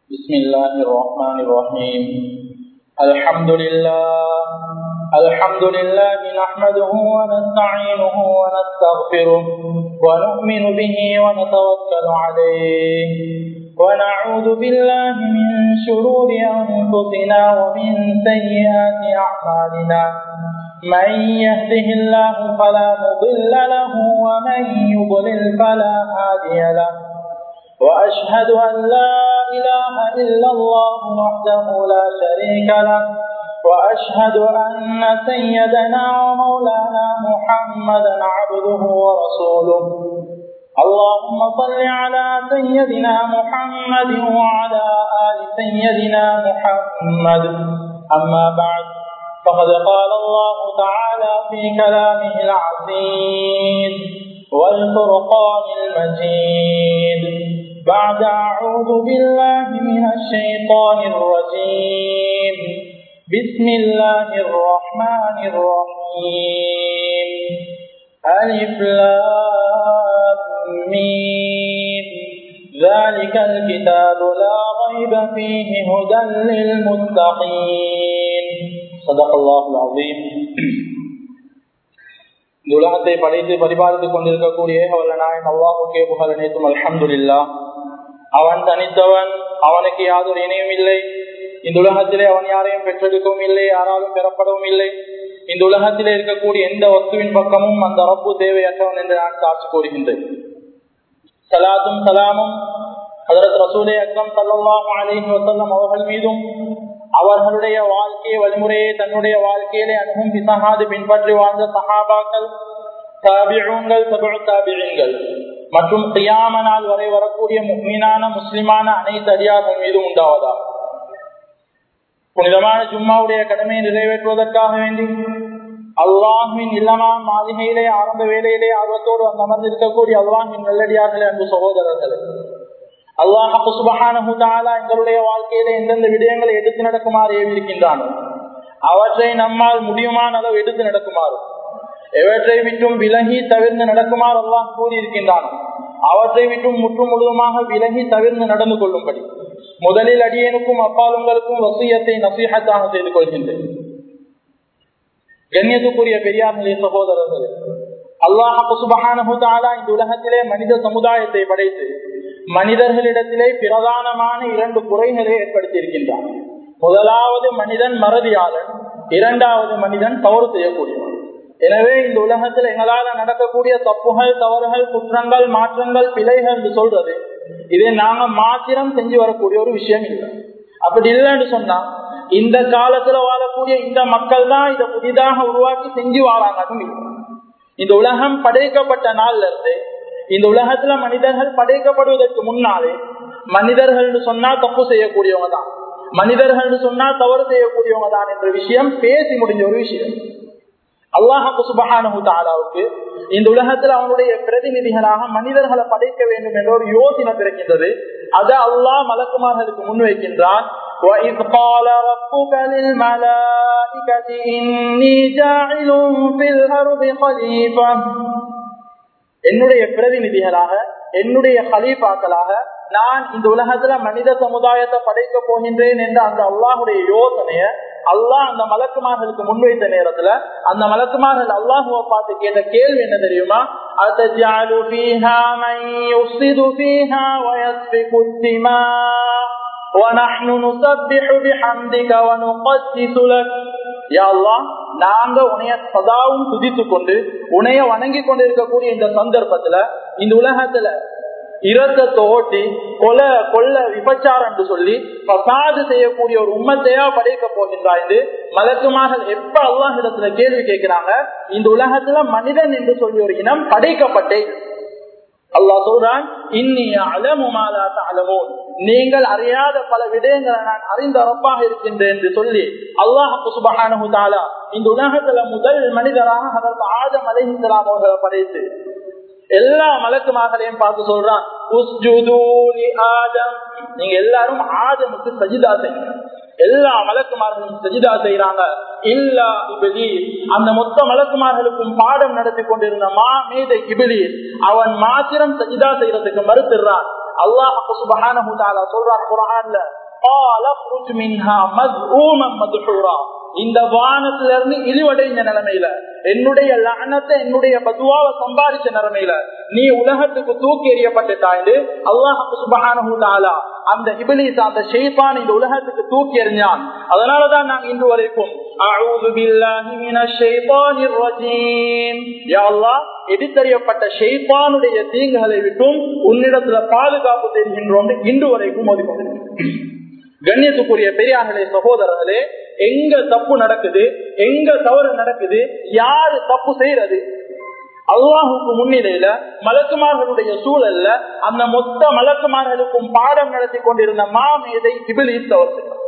بسم الله الرحمن الرحيم الحمد لله الحمد لله نحمده ونستعينه ونستغفره ونؤمن به ونتوكل عليه ونعوذ بالله من شرور أنفسنا ومن سيئات أعمالنا من يهده الله فلا مضل له ومن يضلل فلا هادي له وأشهد أن لا إله إلا الله وحده لا شريك له وأشهد أن سيدنا ومولانا محمدا عبده ورسوله اللهم صل على سيدنا محمد وعلى آل سيدنا محمد أما بعد فقد قال الله تعالى في كلامه العزيز والفرقان المجيد بعد أعوذ بالله من الشيطان الرجيم بسم الله الرحمن الرحيم ألف ميم ذلك الكتاب لا ريب فيه هدى للمتقين صدق الله العظيم இந்த உலகத்தை படைத்து பரிபாலித்துக் கொண்டிருக்கக்கூடிய வல்ல நாயன் அல்லாஹுக்கே புகழ் அனைத்தும் அல்ஹம்துல்லா அவன் தனித்தவன் அவனுக்கு யாதொரு இணையும் இல்லை இந்த உலகத்திலே அவன் யாரையும் பெற்றெடுக்கவும் இல்லை யாராலும் பெறப்படவும் இல்லை இந்த உலகத்திலே இருக்கக்கூடிய எந்த வஸ்துவின் பக்கமும் அந்த ரப்பு தேவையற்றவன் என்று நான் சாட்சி கூறுகின்றேன் சலாத்தும் சலாமும் அதற்கு ரசூலே அக்கம் சல்லாஹ் அலிஹி வசல்லம் அவர்கள் மீதும் அவர்களுடைய வாழ்க்கையை வழிமுறையை தன்னுடைய வாழ்க்கையிலே அணுகும் பிசகாது பின்பற்றி வாழ்ந்த சஹாபாக்கள் தாபிழங்கள் சபுழ தாபிழங்கள் மற்றும் கியாம நாள் வரை வரக்கூடிய முக்மீனான முஸ்லிமான அனைத்து அடியார்கள் மீதும் உண்டாவதா புனிதமான ஜும்மாவுடைய கடமையை நிறைவேற்றுவதற்காக வேண்டி அல்லாஹின் இல்லமா மாளிகையிலே ஆரம்ப வேலையிலே ஆர்வத்தோடு அமர்ந்திருக்கக்கூடிய அல்லாஹின் நல்லடியார்களே அன்பு சகோதரர்களே அல்லாஹு சுபஹானஹு தாலா எங்களுடைய வாழ்க்கையில எந்தெந்த விடயங்களை எடுத்து நடக்குமாறு ஏவிருக்கின்றானோ அவற்றை நம்மால் முடியுமான அளவு எடுத்து நடக்குமாறு எவற்றை விட்டும் விலகி தவிர்ந்து நடக்குமாறு அல்லாஹ் கூறியிருக்கின்றானோ அவற்றை விட்டும் முற்றும் முழுவதுமாக விலகி தவிர்ந்து நடந்து கொள்ளும்படி முதலில் அடியனுக்கும் அப்பாலுங்களுக்கும் வசியத்தை நசீகத்தாக செய்து கொள்கின்றேன் கண்ணியத்துக்குரிய பெரியார்களே சகோதரர்களே அல்லாஹு சுபஹானஹு தாலா இந்த உலகத்திலே மனித சமுதாயத்தை படைத்து மனிதர்களிடத்திலே பிரதானமான இரண்டு குறைகளை ஏற்படுத்தி இருக்கின்றான் முதலாவது மனிதன் மறதியாளன் இரண்டாவது மனிதன் தவறு செய்யக்கூடியவன் எனவே இந்த உலகத்தில் எங்களால நடக்கக்கூடிய தப்புகள் தவறுகள் குற்றங்கள் மாற்றங்கள் பிழைகள் என்று சொல்றது இதை நாங்க மாத்திரம் செஞ்சு வரக்கூடிய ஒரு விஷயம் இல்லை அப்படி இல்லைன்னு சொன்னா இந்த காலத்துல வாழக்கூடிய இந்த மக்கள் தான் இதை புதிதாக உருவாக்கி செஞ்சு வாழாங்க இந்த உலகம் படைக்கப்பட்ட நாள்ல இருந்து இந்த உலகத்துல மனிதர்கள் படைக்கப்படுவதற்கு முன்னாலே மனிதர்கள் சொன்னா தப்பு செய்யக்கூடியவங்க தான் மனிதர்கள் சொன்னா தவறு செய்யக்கூடியவங்க தான் என்ற விஷயம் பேசி முடிஞ்ச ஒரு விஷயம் அல்லாஹு சுபஹானு தாலாவுக்கு இந்த உலகத்தில் அவனுடைய பிரதிநிதிகளாக மனிதர்களை படைக்க வேண்டும் என்ற ஒரு யோசனை பிறக்கின்றது அதை அல்லாஹ் மலக்குமார்களுக்கு முன்வைக்கின்றான் وَإِذْ قَالَ رَبُّكَ لِلْمَلَائِكَةِ إِنِّي جَاعِلٌ فِي الْأَرْضِ خَلِيفَةً என்னுடைய பிரதிநிதிகளாக என்னுடைய கலீஃபாக்களாக நான் இந்த உலகத்துல மனித சமுதாயத்தை படைக்க போகின்றேன் என்ற அந்த அல்லாஹுடைய யோசனைய அல்லாஹ் அந்த மலக்குமார்களுக்கு முன்வைத்த நேரத்துல அந்த மலக்குமார்கள் அல்லாஹுவை பார்த்து கேட்ட கேள்வி என்ன தெரியுமா ونحن نسبح بحمدك ونقدس لك يا الله நாங்க உனைய சதாவும் துதித்து கொண்டு உனைய வணங்கி கொண்டு இருக்கக்கூடிய இந்த சந்தர்ப்பத்துல இந்த உலகத்துல இரத்தத்தை ஓட்டி கொல கொல்ல விபச்சாரம் என்று சொல்லி பசாது செய்யக்கூடிய ஒரு உம்மத்தையா படைக்க போகின்றா என்று மலக்குமார்கள் எப்ப அல்லாஹிடத்துல கேள்வி கேட்கிறாங்க இந்த உலகத்துல மனிதன் என்று சொல்லி ஒரு இனம் படைக்கப்பட்டே அல்லாஹ் சொல்றான் இன்னிய அலமுமாலா அலமோன் நீங்கள் அறியாத பல விடயங்களை நான் அறிந்த அரப்பாக இருக்கின்றேன் என்று சொல்லி அல்லாஹு சுபஹானு தாலா இந்த உலகத்துல முதல் மனிதராக அதற்கு ஆதம் அலைஹிஸ்லாம் அவர்களை படைத்து எல்லா மலக்குமார்களையும் பார்த்து சொல்றான் நீங்க எல்லாரும் ஆதமுக்கு சஜிதா செய்யுங்க எல்லா மலக்குமார்களும் சஜிதா செய்யறாங்க இல்லா இபிலி அந்த மொத்த மலக்குமார்களுக்கும் பாடம் நடத்தி கொண்டிருந்த மா மீத இபிலி அவன் மாத்திரம் சஜிதா செய்யறதுக்கு மறுத்துறான் அல்லாஹ் சுபஹானஹு தஆலா சொல்றார் குர்ஆன்ல قال اخرج منها مذءوما مدحورا இந்த வானத்துல இருந்து இழிவடைந்த நிலைமையில என்னுடைய லعنத்தை என்னுடைய பதுவாவை சம்பாதிச்ச நிலைமையில நீ உலகத்துக்கு தூக்கி எறியப்பட்டுட்டாண்டு அல்லாஹ் சுபஹானஹு தஆலா அந்த இபிலிஸ் அந்த ஷைத்தான் இந்த உலகத்துக்கு தூக்கி எறிஞ்சான் அதனாலதான் நாங்க இன்று வரைக்கும் அஊது பில்லாஹி மினஷ் ஷைத்தானிர் ரஜீம் யா அல்லாஹ் எதிர்த்தறியப்பட்ட ஷைத்தானுடைய தீங்குகளை விட்டும் உன்னிடத்துல பாதுகாப்பு தெரிகின்றோம் இன்று வரைக்கும் ஓதிக்கொண்டிருக்கிறோம் கண்ணியத்துக்குரிய பெரியார்களே சகோதரர்களே எங்க தப்பு நடக்குது எங்க தவறு நடக்குது யாரு தப்பு செய்யறது அல்லாஹுக்கு முன்னிலையில மலக்குமார்களுடைய சூழல்ல அந்த மொத்த மலக்குமார்களுக்கும் பாடம் நடத்தி கொண்டிருந்த மாமேதை இபிலிஸ் தவறு செய்தார்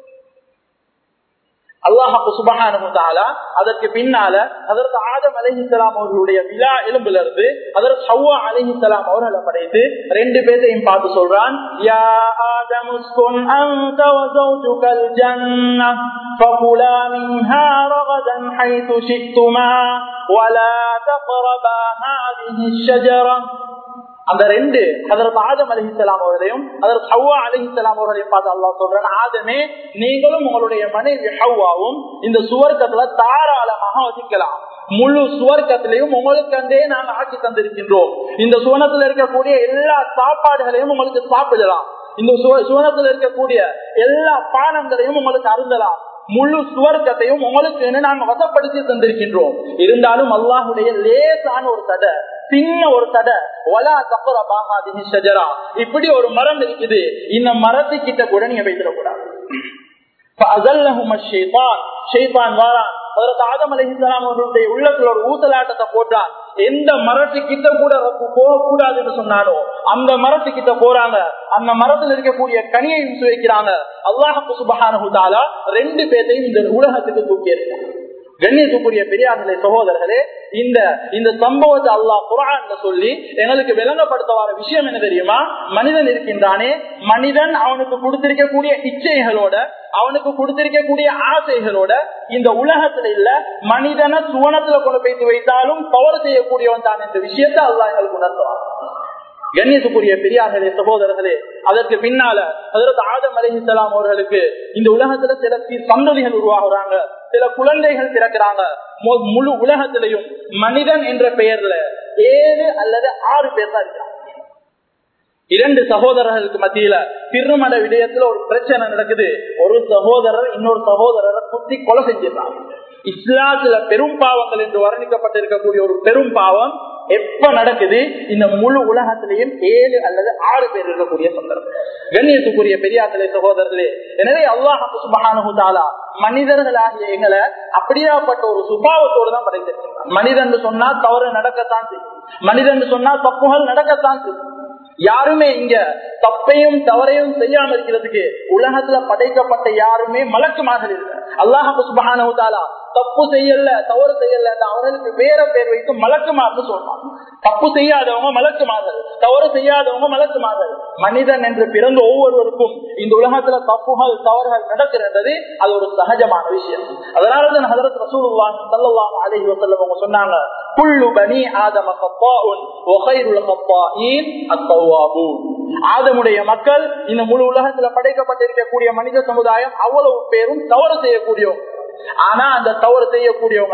அல்லாஹாக்கு சுபகான அதற்கு பின்னால அதற்கு ஆதம் அலிஹிசலாம் அவர்களுடைய விழா எலும்புல இருந்து அதற்கு சவ்வா அலிஹிசலாம் அவர்களை படைத்து ரெண்டு பேரையும் பார்த்து சொல்றான் யா ஆதம் உஸ்குன் அன்த وزوجك الجنة فكلا منها رغدا حيث شئتما ولا تقربا هذه الشجرة அந்த ரெண்டு அதற்கு ஆதம் அலிஹிசலாம் அவர்களையும் அதற்கு ஹவ்வா அலிஹிசலாம் அவர்களையும் பார்த்து அல்லா சொல்றேன் ஆதமே நீங்களும் உங்களுடைய மனைவி ஹவ்வாவும் இந்த சுவர்க்கத்துல தாராளமாக வசிக்கலாம் முழு சுவர்க்கத்திலையும் உங்களுக்கு அந்தே நாங்கள் ஆக்கி தந்திருக்கின்றோம் இந்த சுவனத்துல இருக்கக்கூடிய எல்லா சாப்பாடுகளையும் உங்களுக்கு சாப்பிடலாம் இந்த சுவனத்தில் இருக்கக்கூடிய எல்லா பானங்களையும் உங்களுக்கு அருந்தலாம் முழு சுவர்க்கத்தையும் உங்களுக்கு நாங்க வசப்படுத்தி தந்திருக்கின்றோம் இருந்தாலும் அல்லாஹுடைய லேசான ஒரு தடை சின்ன ஒரு தடை ஒலா தப்புற பாகாதி ஷஜரா இப்படி ஒரு மரம் இருக்குது இந்த மரத்துக்கிட்ட கூட நீங்க வைத்திடக்கூடாது உள்ளத்துல ஒரு ஊசலாட்டத்தை போட்டான் எந்த மரத்துக்கிட்ட கூட போகக்கூடாதுன்னு சொன்னானோ அந்த மரத்துக்கிட்ட போறாங்க அந்த மரத்தில் இருக்கக்கூடிய கனியையும் சுவைக்கிறாங்க அல்லாஹு சுபஹானு ரெண்டு பேர்த்தையும் இந்த உலகத்துக்கு தூக்கி இருக்காங்க கண்ணியத்துக்குரிய பெரியார்களே சகோதரர்களே இந்த இந்த சம்பவத்தை அல்லாஹ் குரான்ல சொல்லி எங்களுக்கு விளங்கப்படுத்த வர விஷயம் என்ன தெரியுமா மனிதன் இருக்கின்றானே மனிதன் அவனுக்கு கொடுத்திருக்கக்கூடிய இச்சைகளோட அவனுக்கு கொடுத்திருக்கக்கூடிய ஆசைகளோட இந்த உலகத்துல இல்ல மனிதனை சுவனத்துல கொண்டு போய்த்து வைத்தாலும் தவறு செய்யக்கூடியவன் தான் என்ற விஷயத்தை அல்லாஹ் எங்களுக்கு உணர்த்துவான் கண்ணியத்துக்குரிய பெரியார்களே சகோதரர்களே அதற்கு பின்னால அதற்கு ஆதம் அலிஹிசலாம் அவர்களுக்கு இந்த உலகத்துல சில சந்ததிகள் உருவாகுறாங்க சில குழந்தைகள் பிறக்கிறாங்க முழு உலகத்திலையும் மனிதன் என்ற பெயர்ல ஏழு அல்லது ஆறு பேர் தான் இருக்கிறாங்க இரண்டு சகோதரர்களுக்கு மத்தியில திருமண விடயத்துல ஒரு பிரச்சனை நடக்குது ஒரு சகோதரர் இன்னொரு சகோதரரை குத்தி கொலை செஞ்சிருந்தாங்க இஸ்லாத்துல பெரும் பாவங்கள் என்று வர்ணிக்கப்பட்டிருக்கக்கூடிய ஒரு பெரும் பாவம் எப்ப நடக்குது இந்த முழு உலகத்திலையும் ஏழு அல்லது ஆறு பேர் இருக்கக்கூடிய சந்தர்ப்பம் கண்ணியத்துக்குரிய பெரியாத்தலை சகோதரர்களே எனவே அல்லாஹாலா மனிதர்களாகிய எங்களை அப்படியாப்பட்ட ஒரு சுபாவத்தோடு தான் படைத்திருக்கிறார் மனிதன் சொன்னா தவறு நடக்கத்தான் செய்யும் மனிதன் சொன்னா தப்புகள் நடக்கத்தான் செய்யும் யாருமே இங்க தப்பையும் தவறையும் செய்யாம இருக்கிறதுக்கு உலகத்துல படைக்கப்பட்ட யாருமே மலக்குமாக இல்லை அல்லாஹு சுபஹானா தப்பு செய்யல தவறு செய்யல அவர்களுக்கு வேற பேர் வைத்து மலக்குமாறு சொல்றாங்க தப்பு செய்யாதவங்க மலக்குமார்கள் தவறு செய்யாதவங்க மலக்குமார்கள் மனிதன் என்று பிறந்த ஒவ்வொருவருக்கும் இந்த உலகத்துல தப்புகள் தவறுகள் நடக்கிறது அது ஒரு சகஜமான விஷயம் அதனாலதான் ஹதரத் ரசூலுல்லாஹி ஸல்லல்லாஹு அலைஹி வஸல்லம் அவங்க சொன்னாங்க குல்லு பனி ஆதம கத்தாஉன் வ கைருல் கத்தாயின் அத்தவாபூன் ஆதமுடைய மக்கள் இந்த முழு உலகத்துல படைக்கப்பட்டிருக்கக்கூடிய மனித சமுதாயம் அவ்வளவு பேரும் தவறு செய்யக்கூடியவங்க ஆனா அந்த தவறு செய்யக்கூடியவங்க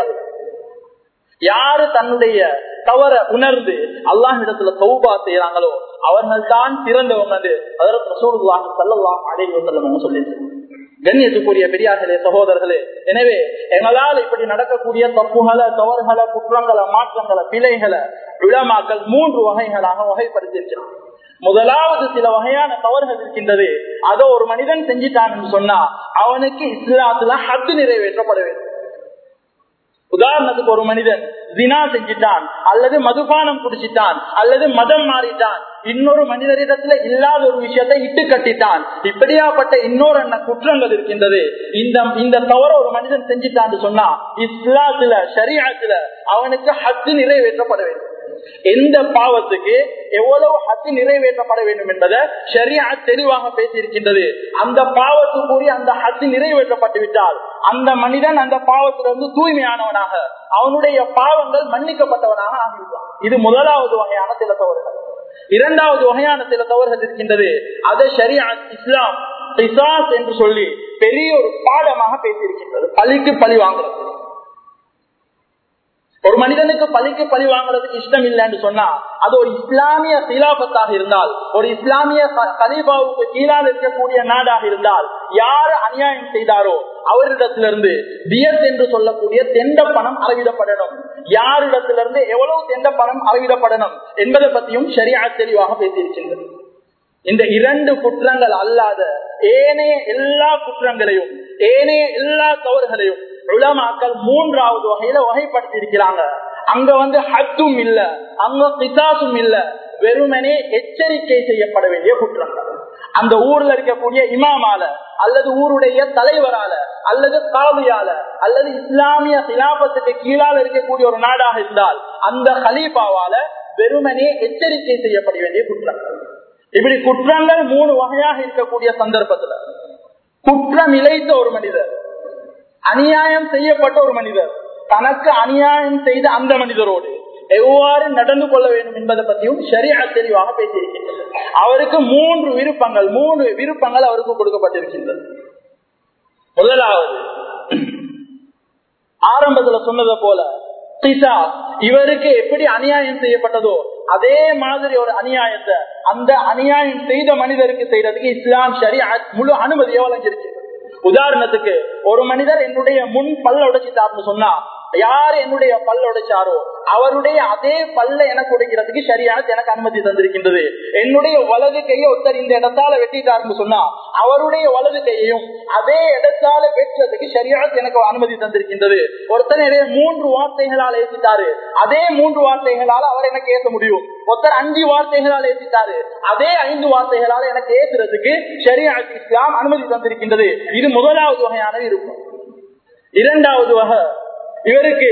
யாரு தன்னுடைய தவற உணர்ந்து அல்லாஹ் இடத்துல சௌபா செய்யறாங்களோ அவர்கள் தான் திறந்தவங்க அதற்கு ரசூலுல்லாஹி ஸல்லல்லாஹு அலைஹி வஸல்லம் சொல்லியிருக்காங்க கண்ணியத்துக்குரிய பெரியார்களே சகோதரர்களே எனவே எங்களால் இப்படி நடக்கக்கூடிய தப்புகளை தவறுகளை குற்றங்களை மாற்றங்களை பிழைகளை விழமாக்கள் மூன்று வகைகளாக வகைப்படுத்தியிருக்கிறான் முதலாவது சில வகையான தவறுகள் இருக்கின்றது அதோ ஒரு மனிதன் செஞ்சிட்டான்னு சொன்னா அவனுக்கு இஸ்லாத்துல ஹத்து நிறைவேற்றப்பட வேண்டும் உதாரணத்துக்கு ஒரு மனிதன் தினா செஞ்சிட்டான் அல்லது மதுபானம் குடிச்சிட்டான் அல்லது மதம் மாறிட்டான் இன்னொரு மனிதரிடத்துல இல்லாத ஒரு விஷயத்தை இட்டு கட்டிட்டான் இப்படியாப்பட்ட இன்னொரு என்ன குற்றங்கள் இருக்கின்றது இந்த இந்த தவற ஒரு மனிதன் செஞ்சிட்டான்னு சொன்னா இஸ்லாத்துல ஷரியாத்துல அவனுக்கு ஹத்து நிறைவேற்றப்பட வேண்டும் எந்த பாவத்துக்கு எவ்வளவு ஹத்து நிறைவேற்றப்பட வேண்டும் என்பதை சரியா தெளிவாக பேசியிருக்கின்றது அந்த பாவத்துக்குரிய அந்த ஹத்து நிறைவேற்றப்பட்டு விட்டால் அந்த மனிதன் அந்த பாவத்திலிருந்து தூய்மையானவனாக அவனுடைய பாவங்கள் மன்னிக்கப்பட்டவனாக ஆகிவிட்டான் இது முதலாவது வகையான சில தவறுகள் இரண்டாவது வகையான சில தவறுகள் இருக்கின்றது அதை ஷரியா இஸ்லாம் பிசாஸ் என்று சொல்லி பெரிய ஒரு பாடமாக பேசியிருக்கின்றது பழிக்கு பழி வாங்குறது ஒரு மனிதனுக்கு பழிக்கு பழி வாங்குறதுக்கு இஷ்டம் இல்லைன்னு சொன்னா அது ஒரு இஸ்லாமிய சிலாபத்தாக இருந்தால் ஒரு இஸ்லாமிய கலீபாவுக்கு கீழால் இருக்கக்கூடிய நாடாக இருந்தால் யார் அநியாயம் செய்தாரோ அவரிடத்திலிருந்து பியஸ் என்று சொல்லக்கூடிய தெண்ட பணம் அளவிடப்படணும் யாரிடத்திலிருந்து எவ்வளவு தெண்ட பணம் அளவிடப்படணும் என்பதை பற்றியும் சரியா தெளிவாக பேசியிருக்கின்றது இந்த இரண்டு குற்றங்கள் அல்லாத ஏனைய எல்லா குற்றங்களையும் ஏனைய எல்லா தவறுகளையும் உலமாக்கள் மூன்றாவது வகையில வகைப்படுத்தி இருக்கிறாங்க அங்க வந்து ஹத்தும் இல்ல அங்க பிசாசும் இல்ல வெறுமனே எச்சரிக்கை செய்யப்பட வேண்டிய குற்றங்கள் அந்த ஊர்ல இருக்கக்கூடிய இமாமால அல்லது ஊருடைய தலைவரால அல்லது காவியால அல்லது இஸ்லாமிய சிலாபத்துக்கு கீழால இருக்கக்கூடிய ஒரு நாடாக இருந்தால் அந்த ஹலீஃபாவால வெறுமனே எச்சரிக்கை செய்யப்பட வேண்டிய குற்றங்கள் இப்படி குற்றங்கள் மூணு வகையாக இருக்கக்கூடிய சந்தர்ப்பத்துல குற்றம் இழைத்த ஒரு மனிதர் அநியாயம் செய்யப்பட்ட ஒரு மனிதர் தனக்கு அநியாயம் செய்த அந்த மனிதரோடு எவ்வாறு நடந்து கொள்ள வேண்டும் என்பதை பற்றியும் சரியா தெளிவாக பேசியிருக்கின்றது அவருக்கு மூன்று விருப்பங்கள் மூன்று விருப்பங்கள் அவருக்கு கொடுக்கப்பட்டிருக்கின்றது முதலாவது ஆரம்பத்துல சொன்னதை போல இவருக்கு எப்படி அநியாயம் செய்யப்பட்டதோ அதே மாதிரி ஒரு அநியாயத்தை அந்த அநியாயம் செய்த மனிதருக்கு செய்யறதுக்கு இஸ்லாம் சரி முழு அனுமதியை வழங்கியிருக்கு உதாரணத்துக்கு ஒரு மனிதர் என்னுடைய முன் பல்ல உடைச்சிட்டார்னு சொன்னா யார் என்னுடைய பல்ல உடைச்சாரோ அவருடைய அதே பல்ல எனக்கு உடைக்கிறதுக்கு சரியான எனக்கு அனுமதி தந்திருக்கின்றது என்னுடைய வலது கையை ஒருத்தர் இந்த இடத்தால வெட்டிட்டாருன்னு சொன்னா அவருடைய வலது கையையும் அதே இடத்தால வெட்டுறதுக்கு சரியான எனக்கு அனுமதி தந்திருக்கின்றது ஒருத்தர் மூன்று வார்த்தைகளால் ஏற்றிட்டாரு அதே மூன்று வார்த்தைகளால் அவர் எனக்கு ஏற்ற முடியும் ஒருத்தர் அஞ்சு வார்த்தைகளால் ஏற்றிட்டாரு அதே ஐந்து வார்த்தைகளால் எனக்கு ஏற்றுறதுக்கு சரியா இஸ்லாம் அனுமதி தந்திருக்கின்றது இது முதலாவது வகையான இருக்கும் இரண்டாவது வகை இவருக்கு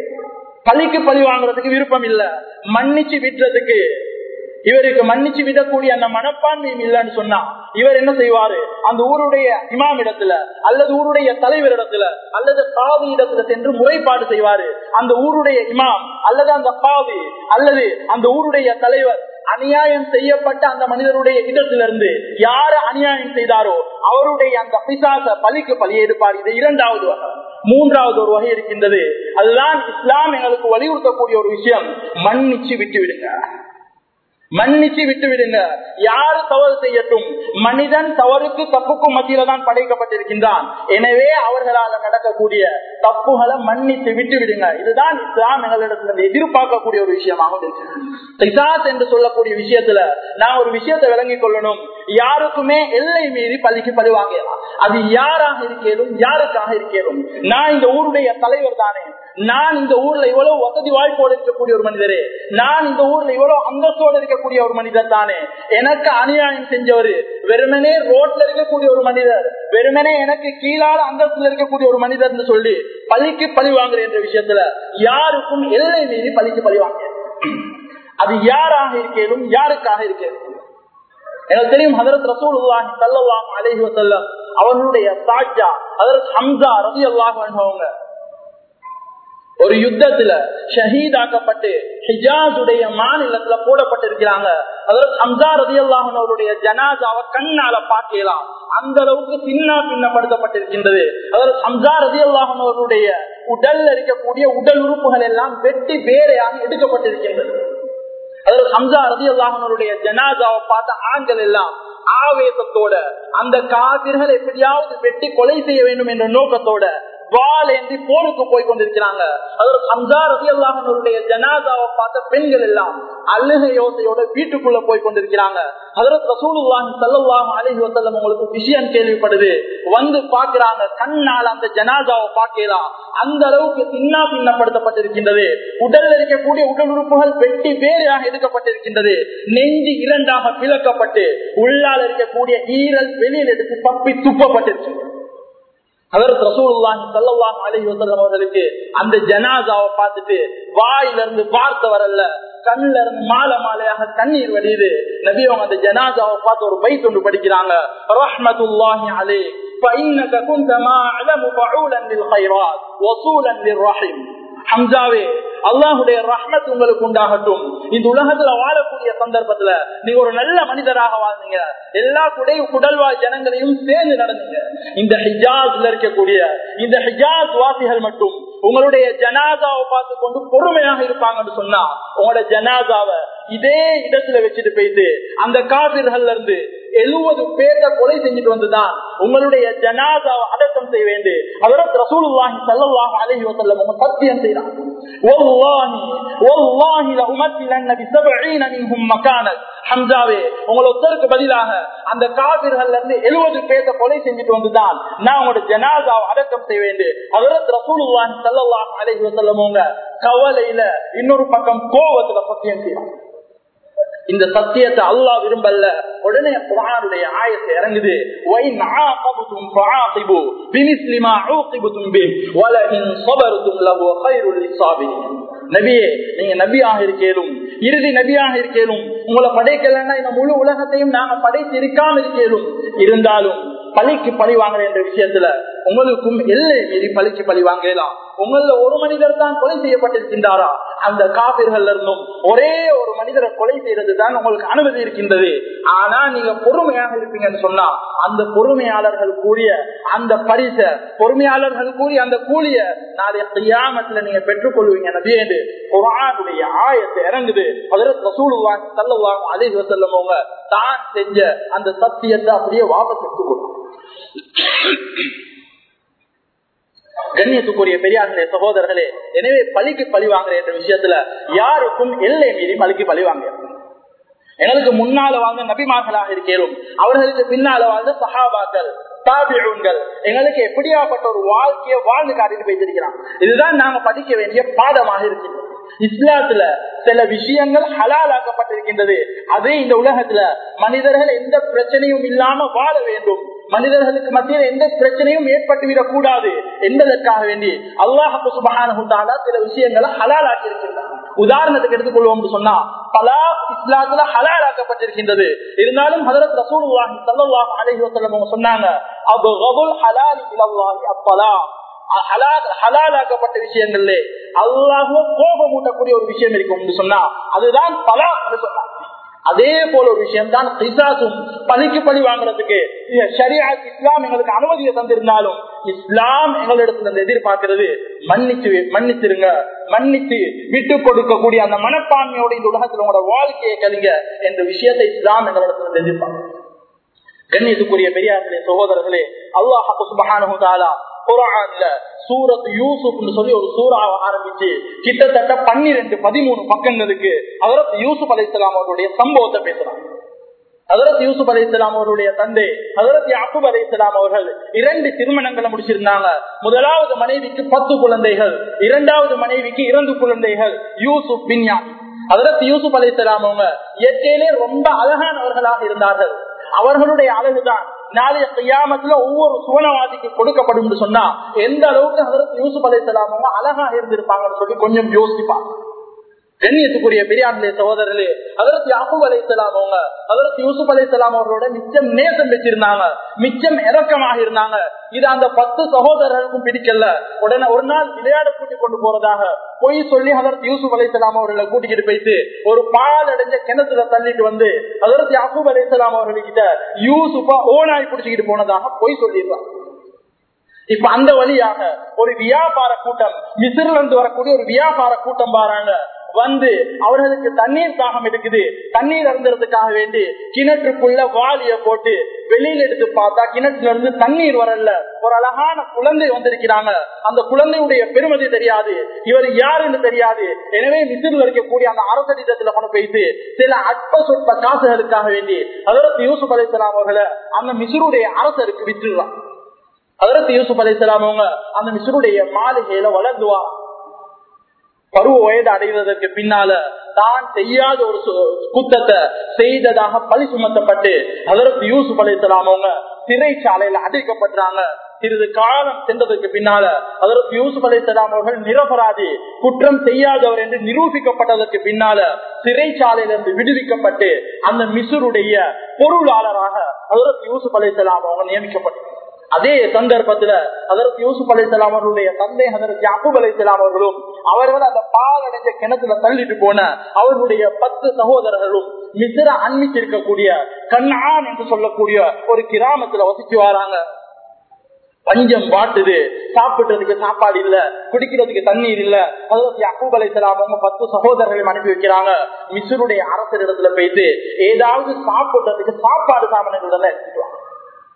பழிக்கு பழி வாங்குறதுக்கு விருப்பம் இல்ல மன்னிச்சு விட்டுறதுக்கு இவருக்கு மன்னிச்சு விடக்கூடிய அந்த மனப்பான்மையும் இல்லைன்னு சொன்னா இவர் என்ன செய்வாரு அந்த ஊருடைய இமாம் இடத்துல அல்லது ஊருடைய தலைவர் இடத்துல அல்லது காவி இடத்துல சென்று முறைப்பாடு செய்வாரு அந்த ஊருடைய இமாம் அல்லது அந்த காவி அல்லது அந்த ஊருடைய தலைவர் அநியாயம் செய்யப்பட்ட அந்த மனிதருடைய இடத்திலிருந்து யாரு அநியாயம் செய்தாரோ அவருடைய அந்த பிசாச பலிக்கு பலி எடுப்பார் இது இரண்டாவது வகை மூன்றாவது ஒரு வகை இருக்கின்றது அதுதான் இஸ்லாம் எங்களுக்கு வலியுறுத்தக்கூடிய ஒரு விஷயம் மன்னிச்சு விட்டு விடுங்க மன்னிச்சு விட்டு விடுங்க யாரு தவறு செய்யட்டும் மனிதன் தவறுக்கு தப்புக்கும் மத்தியில தான் படைக்கப்பட்டிருக்கின்றான் எனவே அவர்களால் நடக்கக்கூடிய தப்புகளை மன்னித்து விட்டு விடுங்க இதுதான் இஸ்லாம் எங்களிடத்துல எதிர்பார்க்கக்கூடிய ஒரு விஷயமாக இருக்கு என்று சொல்லக்கூடிய விஷயத்துல நான் ஒரு விஷயத்தை விளங்கிக் கொள்ளணும் யாருக்குமே எல்லை மீறி பள்ளிக்கு பழி வாங்கலாம் அது யாராக இருக்கேனும் யாருக்காக இருக்கேனும் நான் இந்த ஊருடைய தலைவர் தானே நான் இந்த ஊர்ல இவ்வளவு வசதி வாய்ப்போடு இருக்கக்கூடிய ஒரு மனிதரே நான் இந்த ஊர்ல இவ்வளவு அந்தஸ்தோடு இருக்கக்கூடிய ஒரு மனிதர் தானே எனக்கு அநியாயம் செஞ்சவரு வெறுமனே ரோட்ல இருக்கக்கூடிய ஒரு மனிதர் வெறுமனே எனக்கு கீழால அந்தஸ்துல இருக்கக்கூடிய ஒரு மனிதர் சொல்லி பழிக்கு பழி வாங்குற என்ற விஷயத்துல யாருக்கும் எல்லை மீறி பழிக்கு பழி வாங்க அது யாராக இருக்கேனும் யாருக்காக இருக்கேனும் எனக்கு தெரியும் ஹதரத் ரசூலுல்லாஹி ஸல்லல்லாஹு அலைஹி வஸல்லம் அவர்களுடைய சாட்சா ஹதரத் ஹம்சா ரலியல்லாஹு அன்ஹு அவங்க ஒரு யுத்தத்துல ஷஹீதாக்கப்பட்டு ஹிஜாஸுடைய மாநிலத்துல போடப்பட்டிருக்கிறாங்க அதாவது ஹம்சா ரதி அவருடைய ஜனாதாவை கண்ணால பார்க்கலாம் அந்த அளவுக்கு சின்ன பின்னப்படுத்தப்பட்டிருக்கின்றது அதாவது ஹம்சா ரதி அவருடைய உடல்ல இருக்கக்கூடிய உடல் உறுப்புகள் எல்லாம் வெட்டி வேறையாக எடுக்கப்பட்டிருக்கின்றது அதாவது ஹம்சா ரதி அல்லாஹனுடைய ஜனாதாவை பார்த்த ஆண்கள் எல்லாம் ஆவேசத்தோட அந்த காவிர்கள் எப்படியாவது வெட்டி கொலை செய்ய வேண்டும் என்ற நோக்கத்தோட வால் ஏந்தி போருக்கு போய் கொண்டிருக்கிறாங்க அதாவது ஹம்சா ரதி அல்லாஹனுடைய ஜனாதாவை பார்த்த பெண்கள் எல்லாம் அழுக யோசையோட வீட்டுக்குள்ள போய் கொண்டிருக்கிறாங்க அதற்கு ரசூலுல்லாஹி ஸல்லல்லாஹு அலைஹி வஸல்லம் உங்களுக்கு விஷயம் கேள்விப்படுது வந்து பாக்குறாங்க கண்ணால் அந்த ஜனாதாவை பார்க்கலாம் அந்த அளவுக்கு சின்ன பின்னப்படுத்தப்பட்டிருக்கின்றது உடல்ல இருக்கக்கூடிய உடல் உறுப்புகள் வெட்டி வேறையாக எடுக்கப்பட்டிருக்கின்றது நெஞ்சு இரண்டாக பிளக்கப்பட்டு உள்ளால் இருக்கக்கூடிய ஈரல் வெளியில் எடுத்து தப்பி துப்பப்பட்டிருக்கின்றது அதற்கு ரசூலுல்லாஹி ஸல்லல்லாஹு அலைஹி வஸல்லம் அவர்களுக்கு அந்த ஜனாசாவை பார்த்துட்டு வாயில இருந்து வார்த்தை வரல கண்ணுல இருந்து மாலை மாலையாக கண்ணீர் வடியுது நபி அவங்க அந்த ஜனாசாவை பார்த்து ஒரு பைத் ஒன்று படிக்கிறாங்க ரஹ்மத்துல்லாஹி அலைஹி فإنك كنت ما أعلم فعولا للخيرات وصولا للرحم ஹம்சாவே அல்லாஹுடைய ரஹ்மத் உங்களுக்கு உண்டாகட்டும் இந்த உலகத்துல வாழக்கூடிய சந்தர்ப்பத்துல நீங்க ஒரு நல்ல மனிதராக வாழ்ந்தீங்க எல்லா குடை குடல்வாழ் ஜனங்களையும் சேர்ந்து நடந்தீங்க இந்த ஹிஜாஸ்ல இருக்கக்கூடிய இந்த ஹிஜாஸ் வாசிகள் மட்டும் உங்களுடைய ஜனாதாவை பார்த்து கொண்டு பொறுமையாக இருப்பாங்கன்னு சொன்னா உங்களோட ஜனாதாவை இதே இடத்துல வச்சுட்டு போயிட்டு அந்த காவிர்கள்ல இருந்து எழுபது பேரை கொலை செஞ்சுட்டு வந்துதான் உங்களுடைய ஜனாதாவை அடக்கம் செய்ய வேண்டு அதற்கு ரசூலுல்லாஹி ஸல்லல்லாஹு அலைஹி வஸல்லம் அவங்க சத்தியம் செய்றாங்க வல்லாஹி வல்லாஹி லஉமத்திலன்ன பிஸபஈன மின்ஹும் மகானத் ஹம்சாவே உங்களை ஒருத்தருக்கு பதிலாக அந்த காவிர்கள்ல இருந்து எழுபது பேரை கொலை செஞ்சுட்டு வந்துதான் நான் உங்களோட ஜனாதாவை அடக்கம் செய்ய வேண்டு அதற்கு ரசூலுல்லாஹி ஸல்லல்லாஹு அலைஹி வஸல்லம் அவங்க கவலையில இன்னொரு பக்கம் கோவத்துல சத்தியம் செய்றாங்க இந்த சத்தியத்தை அல்லாஹ் விரும்பல உடனே குரானுடைய ஆயத்தை இறங்குது وَإِنْ عَاقَبْتُمْ فَعَاقِبُوا بِمِثْلِ مَا عُوقِبْتُمْ بِهِ وَلَئِنْ صَبَرْتُمْ لَهُوَ خَيْرٌ لِلصَّابِرِينَ நபியே நீங்க நபியாக இருக்கேலும் இறுதி நபியாக இருக்கேலும் உங்களை படைக்கலன்னா இந்த முழு உலகத்தையும் நாங்க படைத்து இருக்காம இருக்கேலும் இருந்தாலும் பழிக்கு பழி வாங்குற என்ற விஷயத்துல உங்களுக்கும் எல்லை மீறி பழிக்கு பழி வாங்கலாம் உங்கள ஒரு மனிதர் தான் கொலை செய்யப்பட்டிருக்கின்றாரா அந்த காபிர்கள் இருந்தும் ஒரே ஒரு மனிதரை கொலை செய்யறது தான் உங்களுக்கு அனுமதி இருக்கின்றது ஆனா நீங்க பொறுமையாக இருப்பீங்கன்னு சொன்னா அந்த பொறுமையாளர்கள் கூறிய அந்த பரிச பொறுமையாளர்கள் கூறிய அந்த கூலிய நாளைய கையாமத்துல நீங்க பெற்றுக் கொள்வீங்க நபியேண்டு குரானுடைய ஆயத்தை இறங்குது அதற்கு ரசூலுவாங்க தள்ளுவாங்க அலைஹி வசல்லம் அவங்க தான் செஞ்ச அந்த சத்தியத்தை அப்படியே வாபஸ் எடுத்துக் கொடுக்கும் கண்ணியத்துக்குரிய பெரியார்களே சகோதரர்களே எனவே பழிக்கு பழி வாங்குற என்ற விஷயத்துல யாருக்கும் எல்லை மீறி பழிக்கு பழி வாங்க எங்களுக்கு முன்னால வாழ்ந்த நபிமார்களாக இருக்கிறோம் அவர்களுக்கு பின்னால வாழ்ந்த சஹாபாக்கள் தாபிகள் எங்களுக்கு எப்படியாப்பட்ட ஒரு வாழ்க்கையை வாழ்ந்து காட்டிட்டு போயிட்டிருக்கிறான் இதுதான் நாங்க படிக்க வேண்டிய பாடமாக இருக்கின்றோம் இஸ்லாத்துல சில விஷயங்கள் ஹலாலாக்கப்பட்டிருக்கின்றது அதே இந்த உலகத்துல மனிதர்கள் எந்த பிரச்சனையும் இல்லாம வாழ வேண்டும் மனிதர்களுக்கு மத்தியில் எந்த பிரச்சனையும் ஏற்பட்டுவிடக் கூடாது என்பதற்காக வேண்டி அல்லாஹு சுபகான சில விஷயங்களை ஹலாலாக்கி இருக்கின்றார் உதாரணத்துக்கு எடுத்துக்கொள்வோம் சொன்னா பலா இஸ்லாத்துல ஹலாலாக்கப்பட்டிருக்கின்றது இருந்தாலும் ஹதரத் ரசூலுல்லாஹி ஸல்லல்லாஹு அலைஹி வஸல்லம் சொன்னாங்க அபகபுல் ஹலால் இலல்லாஹி அப்பலா ஹலாலாக்கப்பட்ட விஷயங்கள்ல அல்லாஹுவ கோபமூட்டக்கூடிய ஒரு விஷயம் இருக்கும் சொன்னா அதுதான் பலா சொன்னாங்க அதே போல ஒரு விஷயம் தான் கிசாசும் பழிக்கு பழி வாங்குறதுக்கு ஷரியா இஸ்லாம் எங்களுக்கு அனுமதியை தந்திருந்தாலும் இஸ்லாம் எங்களிடத்துல எதிர்பார்க்கிறது மன்னிச்சு மன்னிச்சிருங்க மன்னித்து விட்டு கொடுக்கக்கூடிய அந்த மனப்பான்மையோட இந்த உலகத்துல உங்களோட வாழ்க்கையை கலிங்க என்ற விஷயத்தை இஸ்லாம் எங்களிடத்துல எதிர்பார்க்க கண்ணியத்துக்குரிய பெரியார்களே சகோதரர்களே அல்லாஹு சுபஹானு தாலா குரான்ல சூரத் யூசுப்னு சொல்லி ஒரு சூறாவை ஆரம்பிச்சு கிட்டத்தட்ட பன்னிரெண்டு பதிமூணு பக்கங்களுக்கு அதரத் யூசுப் அலை இஸ்லாம் அவருடைய சம்பவத்தை பேசுறாங்க ஹதரத் யூசுப் அலி இஸ்லாம் அவருடைய தந்தை ஹதரத் யாக்கூப் அலி இஸ்லாம் அவர்கள் இரண்டு திருமணங்களை முடிச்சிருந்தாங்க முதலாவது மனைவிக்கு பத்து குழந்தைகள் இரண்டாவது மனைவிக்கு இரண்டு குழந்தைகள் யூசுப் பின்யாமி ஹதரத் யூசுப் அலி இஸ்லாம் அவங்க இயற்கையிலே ரொம்ப அழகானவர்களாக இருந்தார்கள் அவர்களுடைய அழகுதான் நாளைய கையாமத்துல ஒவ்வொரு சுவனவாதிக்கு கொடுக்கப்படும் சொன்னா எந்த அளவுக்கு ஹதரத் யூசுப் அலி இஸ்லாம் அவங்க அழகாக இருந்திருப்பாங்கன்னு சொல்லி கொஞ்சம் யோசிப்பாங்க கண்ணியத்துக்குரிய பெரியார்களே சகோதரர்களே அதற்கு யாக்கூப் அலை அவங்க அதற்கு யூசுப் அலை அவர்களோட மிச்சம் நேசம் வச்சிருந்தாங்க மிச்சம் இறக்கமாக இருந்தாங்க இது அந்த பத்து சகோதரர்களுக்கும் பிடிக்கல உடனே ஒரு நாள் விளையாட கூட்டிக் கொண்டு போறதாக பொய் சொல்லி அதற்கு யூசுப் அலை அவர்களை கூட்டிக்கிட்டு போயிட்டு ஒரு பால் அடைஞ்ச கிணத்துல தள்ளிட்டு வந்து அதற்கு யாக்கூப் அலை அவர்கள்கிட்ட யூசுப்பா ஓனாய் பிடிச்சிக்கிட்டு போனதாக பொய் சொல்லிடுறாங்க இப்ப அந்த வழியாக ஒரு வியாபார கூட்டம் மிசிறில இருந்து வரக்கூடிய ஒரு வியாபார கூட்டம் பாருங்க வந்து அவர்களுக்கு தண்ணீர் தாகம் இருக்குது தண்ணீர் அருந்துறதுக்காக வேண்டி கிணற்றுக்குள்ள வாளிய போட்டு வெளியில எடுத்து பார்த்தா கிணற்றுல இருந்து தண்ணீர் வரல ஒரு அழகான குழந்தை வந்திருக்கிறாங்க அந்த குழந்தையுடைய பெருமதி தெரியாது இவர் யாருன்னு தெரியாது எனவே மிசிறில் இருக்கக்கூடிய அந்த அரசடிதத்துல கொண்டு போயிட்டு சில அற்ப சொற்ப காசுகளுக்காக வேண்டி அதற்கு யூசுப் அலிசலாம் அவர்களை அந்த மிசிறுடைய அரசருக்கு விற்றுலாம் அதற்கு யூசுப் அலிசலாம் அவங்க அந்த மிசிறுடைய மாளிகையில வளர்ந்துவார் பருவ வயது அடைவதற்கு பின்னால தான் செய்யாத ஒரு குத்தத்தை செய்ததாக பழி சுமத்தப்பட்டு அதற்கு யூசுப் அலிசலாம் அவங்க சிறைச்சாலையில அடைக்கப்படுறாங்க சிறிது காலம் சென்றதற்கு பின்னால அதற்கு யூசுப் அலிசலாம் அவர்கள் நிரபராதி குற்றம் செய்யாதவர் என்று நிரூபிக்கப்பட்டதற்கு பின்னால சிறைச்சாலையிலிருந்து விடுவிக்கப்பட்டு அந்த மிசுருடைய பொருளாளராக அதற்கு யூசுப் அலிசலாம் அவங்க நியமிக்கப்பட்டார் அதே சந்தர்ப்பத்துல அதற்கு யூசுப் அலி அவர்களுடைய தந்தை அதற்கு அபுப் அலி அவர்களும் அவர்கள் அந்த பால் அடைஞ்ச கிணத்துல தள்ளிட்டு போன அவர்களுடைய பத்து சகோதரர்களும் மிசிற அன்மிச்சு இருக்கக்கூடிய கண்ணான் என்று சொல்லக்கூடிய ஒரு கிராமத்துல வசிச்சு வராங்க பஞ்சம் வாட்டுது சாப்பிடுறதுக்கு சாப்பாடு இல்ல குடிக்கிறதுக்கு தண்ணீர் இல்ல அதாவது அக்கூப் அலைசலாம் அவங்க பத்து சகோதரர்களையும் அனுப்பி வைக்கிறாங்க மிசுருடைய அரசர் இடத்துல போயிட்டு ஏதாவது சாப்பிடுறதுக்கு சாப்பாடு சாமான்கள் எல்லாம் எடுத்துட்டு வாங்க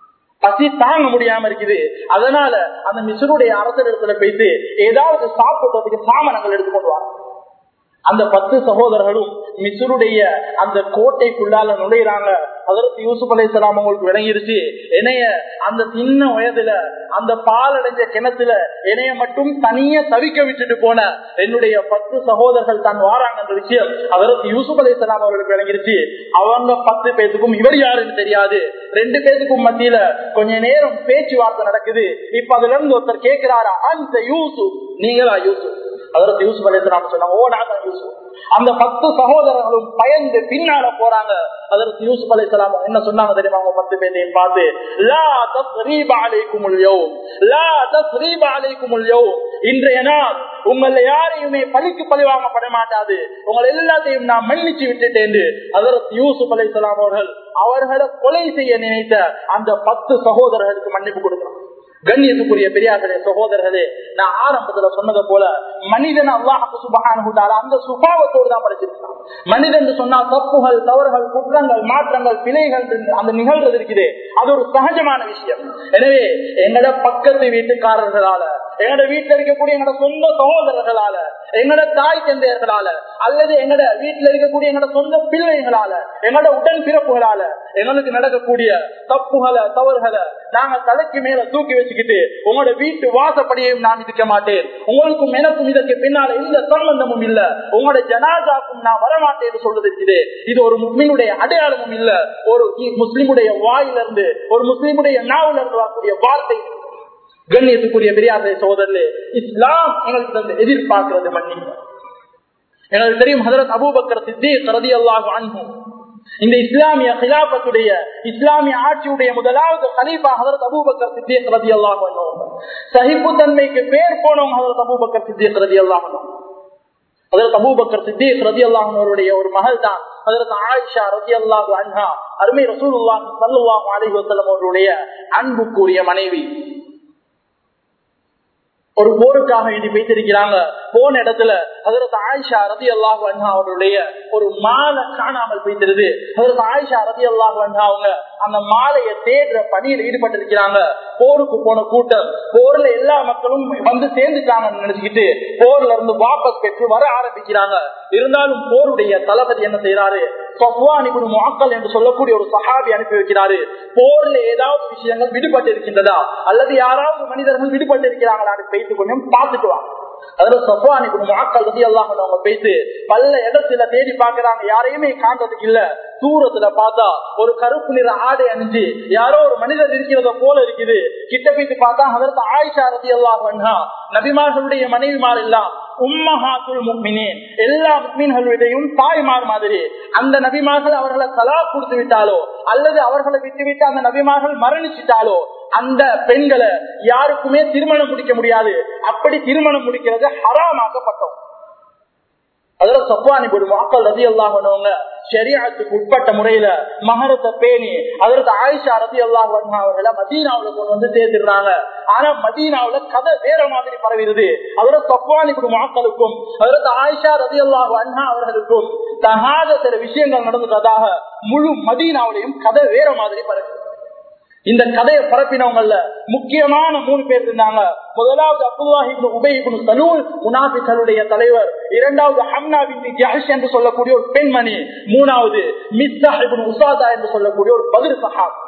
பசி தாங்க முடியாம இருக்குது அதனால அந்த மிசுருடைய அரசர் இடத்துல போயிட்டு ஏதாவது சாப்பிடுறதுக்கு சாமானங்கள் எடுத்துக்கொண்டு வாங்க அந்த பத்து சகோதரர்களும் மிசுருடைய அந்த கோட்டைக்குள்ளால நுழையிறாங்க அதற்கு யூசுப் அலை சலாம் அவங்களுக்கு விளங்கிருச்சு என்னைய அந்த சின்ன வயதுல அந்த பால் அடைஞ்ச கிணத்துல என்னைய மட்டும் தனியா தவிக்க விட்டுட்டு போன என்னுடைய பத்து சகோதரர்கள் தான் வாராங்கன்ற விஷயம் அதற்கு யூசுப் அலை சலாம் அவர்களுக்கு விளங்கிருச்சு அவங்க பத்து பேத்துக்கும் இவர் யாருன்னு தெரியாது ரெண்டு பேத்துக்கும் மத்தியில கொஞ்ச நேரம் பேச்சுவார்த்தை நடக்குது இப்ப அதுல இருந்து ஒருத்தர் கேட்கிறாரா அந்த யூசுப் நீங்களா யூசுப் அதற்கு யூசுப் அலி சொன்னாங்க ஓ நான் தான் யூசுப் அந்த பத்து சகோதரர்களும் பயந்து பின்னால போறாங்க அதற்கு யூசுப் அலி என்ன சொன்னாங்க தெரியுமா அவங்க பத்து பேரையும் பார்த்து லா தஸ்ரீப அலைக்குமுல் யௌம் லா தஸ்ரீப அலைக்குமுல் யௌம் இன்றைய நாள் உங்களை யாரையுமே பழிக்கு பழி வாங்கப்பட மாட்டாது உங்களை எல்லாத்தையும் நான் மன்னிச்சு விட்டுட்டேன் அதற்கு யூசுப் அலி அவர்கள் அவர்களை கொலை செய்ய நினைத்த அந்த பத்து சகோதரர்களுக்கு மன்னிப்பு கொடுக்கிறார் கண்ணியத்துக்குரிய பெரியார்களே சகோதரர்களே நான் ஆரம்பத்துல சொன்னதை போல மனிதன் அல்லாஹு சுபகான அந்த சுபாவத்தோடு தான் படைச்சிருக்கான் மனிதன் சொன்னா தப்புகள் தவறுகள் குற்றங்கள் மாற்றங்கள் பிழைகள் அந்த நிகழ்றது இருக்குது அது ஒரு சகஜமான விஷயம் எனவே எங்கட பக்கத்து வீட்டுக்காரர்களால எங்கட வீட்டுல இருக்கக்கூடிய எங்கட சொந்த சகோதரர்களால எங்கட தாய் தந்தையர்களால அல்லது எங்கட வீட்டுல இருக்கக்கூடிய எங்கட சொந்த பிள்ளைகளால எங்கட உடன் பிறப்புகளால எங்களுக்கு நடக்கக்கூடிய தப்புகளை தவறுகளை நாங்க தலைக்கு மேல தூக்கி வச்சுக்கிட்டு உங்களோட வீட்டு வாசப்படியையும் நான் இருக்க மாட்டேன் உங்களுக்கும் எனக்கும் இதற்கு பின்னால எந்த சம்பந்தமும் இல்ல உங்களோட ஜனாதாக்கும் நான் வரமாட்டேன் சொல்றது இருக்குது இது ஒரு முஸ்லிமுடைய அடையாளமும் இல்ல ஒரு முஸ்லிமுடைய வாயிலிருந்து ஒரு முஸ்லிமுடைய நாவில இருந்து வரக்கூடிய வார்த்தை கண்ணியத்துக்குரிய பெரியாசை சோதரில் இஸ்லாம் எங்களுக்கு தந்து எதிர்பார்க்கிறது மன்னிப்பு எனக்கு தெரியும் ஹதரத் அபூபக்கர் சித்தி கரதி அல்லாஹ் அன்பும் இந்த இஸ்லாமிய கிலாபத்துடைய இஸ்லாமிய ஆட்சியுடைய முதலாவது கலீஃபா ஹதரத் அபூபக்கர் சித்திக் ரதி அல்லாஹ் சகிப்பு தன்மைக்கு பேர் போனவங்க ஹதரத் அபூபக்கர் சித்திக் ரதி அல்லாஹ் அதற்கு அபூபக்கர் சித்திக் ரதி அல்லாஹனுடைய ஒரு மகள் தான் அதற்கு ஆயிஷா ரதி அல்லாஹு அன்ஹா அருமை ரசூலுல்லாஹ் சல்லுல்லாஹு அலைஹி வஸல்லம் அவருடைய அன்புக்குரிய மனைவி ஒரு போருக்காக வேண்டி வைத்திருக்கிறாங்க போன இடத்துல அதற்கு ஆயிஷா ரதி அல்லாஹு அண்ணா அவருடைய ஒரு மாலை காணாமல் போய்த்திருது அதற்கு ஆயிஷா ரதி அல்லாஹு அண்ணா அவங்க அந்த மாலையை தேடுற பணியில் ஈடுபட்டிருக்கிறாங்க போருக்கு போன கூட்டம் போர்ல எல்லா மக்களும் வந்து சேர்ந்துட்டாங்கன்னு நினைச்சுக்கிட்டு போர்ல இருந்து வாபஸ் பெற்று வர ஆரம்பிக்கிறாங்க இருந்தாலும் போருடைய தளபதி என்ன செய்யறாரு முகக்கல் என்று சொல்லக்கூடிய ஒரு சஹாபி அனுப்பி வைக்கிறாரு போர்ல ஏதாவது விஷயங்கள் விடுபட்டு இருக்கின்றதா அல்லது யாராவது மனிதர்கள் விடுபட்டு இருக்கிறாங்களான்னு பேசி கொஞ்சம் பார்த்துட்டு வாங்க அதுல சஃபானிக்கு மாக்கள் வந்து எல்லாம் அவங்க பேசி பல இடத்துல தேடி பாக்குறாங்க யாரையுமே காண்றதுக்கு இல்ல தூரத்துல பார்த்தா ஒரு கருப்பு நிற ஆடை அணிஞ்சு யாரோ ஒரு மனிதர் இருக்கிறத போல இருக்குது கிட்ட போயிட்டு பார்த்தா அதற்கு ஆயிஷா ரதி எல்லாம் பண்ணா நபிமார்களுடைய மனைவிமார் எல்லாம் உம்மஹாத்துல் முக்மினேன் எல்லா முக்மீன்களுடையும் தாய்மார் மாதிரி அந்த நபிமார்கள் அவர்களை தலா கொடுத்து விட்டாலோ அல்லது அவர்களை விட்டுவிட்டு அந்த நபிமார்கள் மரணிச்சிட்டாலோ அந்த பெண்களை யாருக்குமே திருமணம் முடிக்க முடியாது அப்படி திருமணம் முடிக்கிறது ஹராமாக்கப்பட்டோம் அதுல சப்பானி ஒரு மக்கள் ரதி அல்லாஹனவங்க ஷரியாத்துக்கு உட்பட்ட முறையில மகரத்தை பேணி அதற்கு ஆயிஷா ரதி அல்லாஹ் அவர்களை மதீனாவுல கொண்டு வந்து சேர்த்துடுறாங்க ஆனா மதீனாவுல கதை வேற மாதிரி பரவிடுது அதுல சப்பானி குடு மக்களுக்கும் அதற்கு ஆயிஷா ரதி அல்லாஹ் அண்ணா அவர்களுக்கும் தகாத சில விஷயங்கள் நடந்ததாக முழு மதீனாவிலையும் கதை வேற மாதிரி பரவி இந்த கதையை பரப்பினவங்கல்ல முக்கியமான மூணு பேர் இருந்தாங்க முதலாவது அப்துல்லாஹிபின் உபயிபின் சலூல் முனாபிகளுடைய தலைவர் இரண்டாவது ஹம்னா பின் ஜஹஷ் என்று சொல்லக்கூடிய ஒரு பெண்மணி மூணாவது மிஸ்தாஹிபின் உசாதா என்று சொல்லக்கூடிய ஒரு பதில் சஹாப்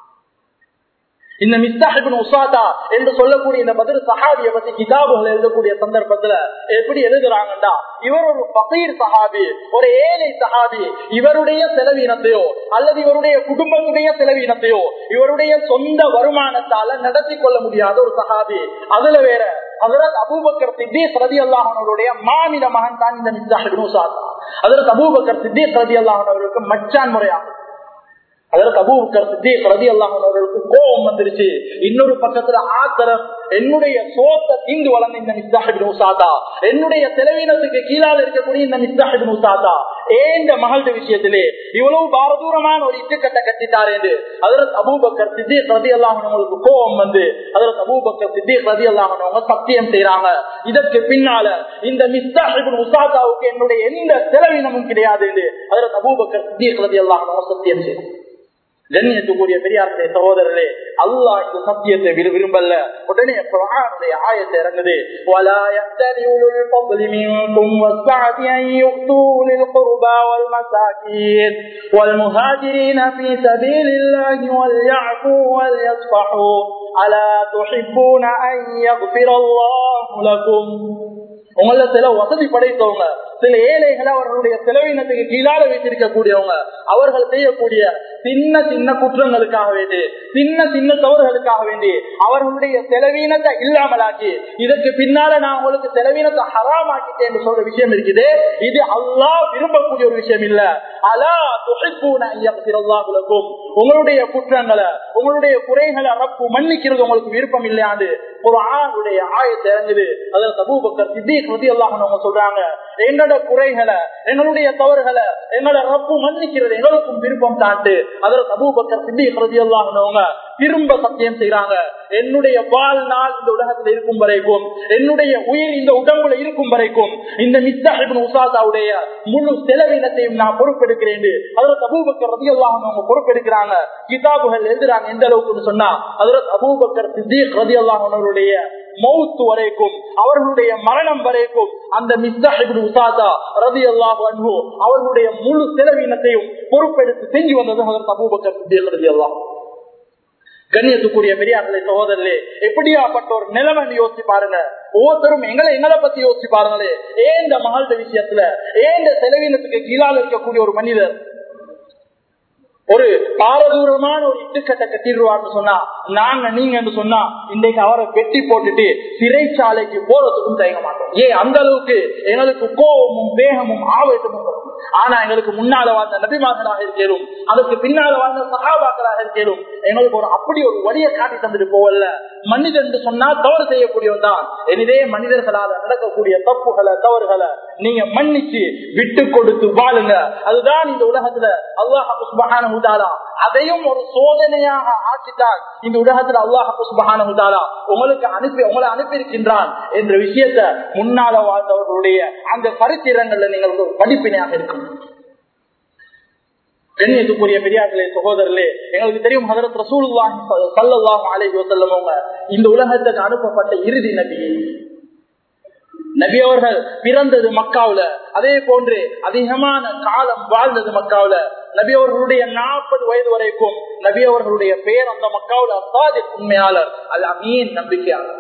இந்த மிஸ்தாஹிபின் உசாதா என்று சொல்லக்கூடிய இந்த பதில் சஹாபியை பத்தி கிதாபுகள் எழுதக்கூடிய சந்தர்ப்பத்துல எப்படி எழுதுறாங்கடா இவர் ஒரு பகீர் சஹாபி ஒரு ஏழை சஹாபி இவருடைய செலவீனத்தையோ அல்லது இவருடைய குடும்பத்துடைய செலவீனத்தையோ இவருடைய சொந்த வருமானத்தால நடத்தி கொள்ள முடியாத ஒரு சஹாபி அதுல வேற அதற்கு அபூபக்கர் சித்தீக் ரதி அல்லாஹனுடைய மாநில மகன் தான் இந்த மிஸ்தாஹிபின் உசாதா அதற்கு அபூபக்கர் சித்தீக் ரதி அல்லாஹன் அவருக்கு மச்சான் முறையாகும் அதற்கு அபூபக்கர் சித்திக் ரதி அவர்களுக்கு கோபம் வந்துருச்சு இன்னொரு பக்கத்துல ஆத்திரம் என்னுடைய சோத்த தீந்து வளர்ந்த இந்த மிஸ்தாஹிபின் உசாதா என்னுடைய செலவீனத்துக்கு கீழால் இருக்கக்கூடிய இந்த மிஸ்தாஹிபின் உசாதா ஏந்த மகள்ட விஷயத்திலே இவ்வளவு பாரதூரமான ஒரு இட்டுக்கட்டை கட்டிட்டார் என்று அதற்கு அபூபக்கர் சித்திக் ரதி அல்லாஹனுங்களுக்கு கோபம் வந்து அதற்கு அபூபக்கர் சித்திக் ரதி அல்லாஹனவங்க சத்தியம் செய்யறாங்க இதற்கு பின்னால இந்த மிஸ்தாஹிபின் உசாதாவுக்கு என்னுடைய எந்த செலவீனமும் கிடையாது என்று அதற்கு அபூபக்கர் சித்திக் ரதி அல்லாஹனவங்க சத்தியம் செய்யறாங்க கண்ணியத்துக்குரிய பெரியாருடைய சகோதரர்களே அல்லா இந்த சத்தியத்தை விரு விரும்பல உடனே குரானுடைய ஆயத்தை இறங்குது وَلَا يَأْتَلِ أُولُو الْفَضْلِ مِنكُمْ وَالسَّعَةِ أَن يُؤْتُوا أُولِي الْقُرْبَى وَالْمَسَاكِينَ وَالْمُهَاجِرِينَ فِي سَبِيلِ اللَّهِ وَلْيَعْفُوا وَلْيَصْفَحُوا أَلَا تُحِبُّونَ أَن يَغْفِرَ اللَّهُ لَكُمْ உங்கள சில வசதி படைத்தவங்க சில ஏழைகளை அவர்களுடைய செலவினத்துக்கு கீழாக வைத்திருக்க கூடியவங்க அவர்கள் செய்யக்கூடிய சின்ன சின்ன குற்றங்களுக்காக வேண்டி சின்ன சின்ன தவறுகளுக்காக வேண்டி அவர்களுடைய செலவீனத்தை இல்லாமலாக்கி இதற்கு பின்னால நான் உங்களுக்கு செலவீனத்தை ஹராமாக்கிட்டேன் என்று சொல்ற விஷயம் இருக்குது இது அல்லா விரும்பக்கூடிய ஒரு விஷயம் இல்ல அலா துகைப்பூனும் உங்களுடைய குற்றங்களை உங்களுடைய குறைகளை ரப்பு மன்னிக்கிறது உங்களுக்கு விருப்பம் இல்லையாண்டு ஒரு ஆணுடைய ஆயத்தை இறங்குது அதில் சபூபக்கர் சித்திக் ரதி அல்லாஹ் சொல்றாங்க எங்களோட குறைகளை எங்களுடைய தவறுகளை எங்களோட ரப்பு மன்னிக்கிறது எங்களுக்கும் விருப்பம் தாண்டு அதில் சபூபக்கர் சித்திக் ரதி அல்லாஹ்னவங்க திரும்ப சத்தியம் செய்யறாங்க என்னுடைய வாழ்நாள் இந்த உலகத்தில் இருக்கும் வரைக்கும் என்னுடைய உயிர் இந்த உடம்புல இருக்கும் வரைக்கும் இந்த மிஸ்தாஹிபின் உசாதாவுடைய முழு செலவினத்தையும் நான் பொறுப்பெடுக்கிறேன் அதுல அபூபக்கர் ரதி அவங்க பொறுப்பெடுக்கிறாங்க கிதாபுகள் எழுதுறாங்க எந்த அளவுக்கு சொன்னா அதுல அபூபக்கர் சித்திக் ரதி அவர்களுடைய மௌத்து வரைக்கும் அவர்களுடைய மரணம் வரைக்கும் அந்த மிஸ்தாஹிபின் உசாதா ரதி அல்லாஹ் அன்பு அவர்களுடைய முழு செலவினத்தையும் பொறுப்பெடுத்து செஞ்சு வந்தது அதற்கு அபூபக்கர் சித்திக் ரதி அல்லாஹ் கண்ணியத்துக்குரிய பெரியார்களே சகோதரர்களே எப்படியாப்பட்ட ஒரு நிலைமை யோசிச்சு பாருங்க ஒவ்வொருத்தரும் எங்களை எங்களை பத்தி யோசிச்சு பாருங்களே ஏன் இந்த மகள்த விஷயத்துல ஏன் இந்த செலவினத்துக்கு கீழால் இருக்கக்கூடிய ஒரு மனிதர் ஒரு பாரதூரமான ஒரு இட்டுக்கட்டை கட்டிடுவார்னு சொன்னா நாங்க நீங்க சொன்னா இன்றைக்கு அவரை வெட்டி போட்டுட்டு சிறைச்சாலைக்கு போறதுக்கும் தயங்க மாட்டோம் ஏன் அந்த அளவுக்கு எங்களுக்கு கோபமும் வேகமும் ஆவேசமும் வரும் ஆனா எங்களுக்கு முன்னால வாழ்ந்த நபிமார்களாக இருக்கேனும் அதுக்கு பின்னால வாழ்ந்த சகாபாக்களாக இருக்கேனும் எங்களுக்கு ஒரு அப்படி ஒரு வழியை காட்டி தந்துட்டு போவல்ல மனிதன் என்று சொன்னா தவறு செய்யக்கூடியவன் தான் எனவே மனிதர்களால நடக்கக்கூடிய தப்புகளை தவறுகளை நீங்க மன்னிச்சு விட்டு கொடுத்து வாழுங்க அதுதான் இந்த உலகத்துல அல்லாஹ் அதையும் ஒரு சோதனையாக ஆக்கித்தான் இந்த உலகத்துல அல்லாஹ் உங்களுக்கு அனுப்பி உங்களை அனுப்பியிருக்கின்றான் என்ற விஷயத்த முன்னால வாழ்ந்தவர்களுடைய அந்த சரித்திரங்கள்ல நீங்கள் ஒரு படிப்பினையாக இருக்கும் கண்ணியத்துக்குரிய பெரியார்களே சகோதரர்களே எங்களுக்கு தெரியும் ஹதரத் ரசூலுல்லாஹி ஸல்லல்லாஹு அலைஹி வஸல்லம் அவங்க இந்த உலகத்துக்கு அனுப்பப்பட்ட இறுதி நபி நபி அவர்கள் பிறந்தது மக்காவுல அதே போன்று அதிகமான காலம் வாழ்ந்தது மக்காவுல நபி அவர்களுடைய நாற்பது வயது வரைக்கும் நபி அவர்களுடைய பேர் அந்த மக்காவுல அசாதி உண்மையாளர் அது அமீன் நம்பிக்கையாளர்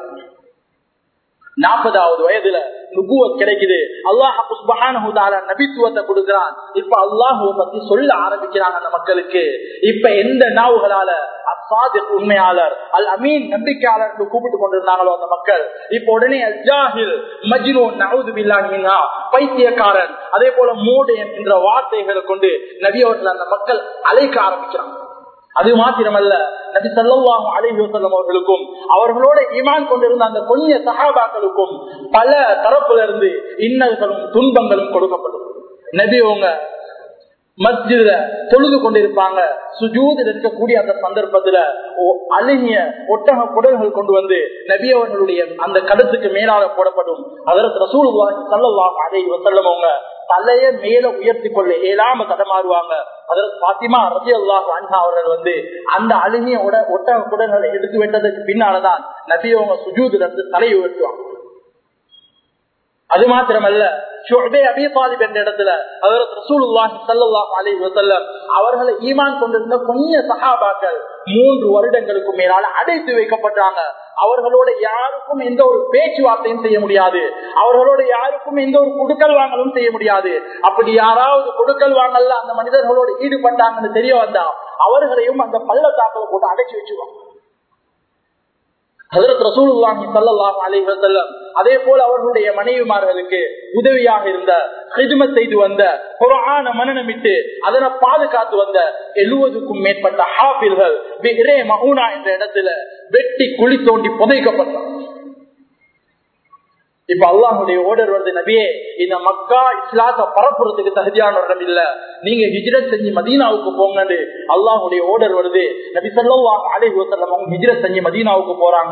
நாற்பதாவது வயதுல நுபுவத் கிடைக்குது அல்லாஹ் நபித்துவத்தை கொடுக்கிறான் இப்ப அல்லாஹுவ பத்தி சொல்ல ஆரம்பிக்கிறாங்க அந்த மக்களுக்கு இப்ப எந்த நாவுகளால அசாதிக் உண்மையாளர் அல் அமீன் நம்பிக்கையாளர் கூப்பிட்டு கொண்டிருந்தாங்களோ அந்த மக்கள் இப்ப உடனே அஜாஹில் மஜ்னு நவுது பில்லான் பைத்தியக்காரன் அதே போல மூடு என்கின்ற வார்த்தைகளை கொண்டு நபி அவர்கள் அந்த மக்கள் அழைக்க ஆரம்பிக்கிறாங்க அது மாத்திரமல்ல நபி சல்லாஹ் அலிஹி வசல்லம் அவர்களுக்கும் அவர்களோட ஈமான் கொண்டிருந்த அந்த கொஞ்ச சகாபாக்களுக்கும் பல தரப்புல இருந்து இன்னல்களும் துன்பங்களும் கொடுக்கப்படும் நபி அவங்க மஸ்ஜித தொழுது கொண்டிருப்பாங்க சுஜூதில் இருக்கக்கூடிய அந்த சந்தர்ப்பத்துல அழுகிய ஒட்டக குடல்கள் கொண்டு வந்து நபி அவர்களுடைய அந்த கருத்துக்கு மேலாக போடப்படும் அதற்கு ரசூல் சல்லாஹ் அதை செல்லவங்க தலைய மேல உயர்த்தி கொள்ள இயலாம தடமாறுவாங்க அதற்கு பாத்திமா ரசி அல்லாஹ் அன்ஹா அவர்கள் வந்து அந்த அழுகிய உட ஒட்டக குடல்களை எடுத்து விட்டதுக்கு பின்னாலதான் நபி அவங்க சுஜூதுல இருந்து தலையை உயர்த்துவாங்க அது மாத்திரமல்ல என்ற இடத்துல அவர்களை ஈமான் கொண்டிருந்த கொஞ்ச சகாபாக்கள் மூன்று வருடங்களுக்கு மேலால அடைத்து வைக்கப்பட்டாங்க அவர்களோட யாருக்கும் எந்த ஒரு பேச்சுவார்த்தையும் செய்ய முடியாது அவர்களோட யாருக்கும் எந்த ஒரு கொடுக்கல் வாங்கலும் செய்ய முடியாது அப்படி யாராவது கொடுக்கல் வாங்கல அந்த மனிதர்களோடு ஈடுபட்டாங்கன்னு தெரிய வந்தா அவர்களையும் அந்த பள்ளத்தாக்களை போட்டு அடைச்சு வச்சுருவாங்க ஹசரத் ரசூலுல்லாஹி ஸல்லல்லாஹு அலைஹி வஸல்லம் அதே போல அவர்களுடைய மனைவிமார்களுக்கு உதவியாக இருந்த ஹிதுமத் செய்து வந்த குர்ஆன மனநமிட்டு அதனை பாதுகாத்து வந்த எழுபதுக்கும் மேற்பட்ட ஹாபில்கள் பிஹ்ரே மஹூனா என்ற இடத்துல வெட்டி குழி தோண்டி புதைக்கப்பட்டார் இப்ப அல்லாஹுடைய ஓர்டர் வருது நபியே இந்த மக்கா இஸ்லாத்தை பரப்புறதுக்கு தகுதியான இடம் இல்ல நீங்க ஹிஜ்ரத் செஞ்சு மதீனாவுக்கு போங்கன்னு அல்லாஹுடைய ஓர்டர் வருது நபி சொல்லலாம் அலை வசல்லம் அவங்க ஹிஜ்ரத் செஞ்சு மதீனாவுக்கு போறாங்க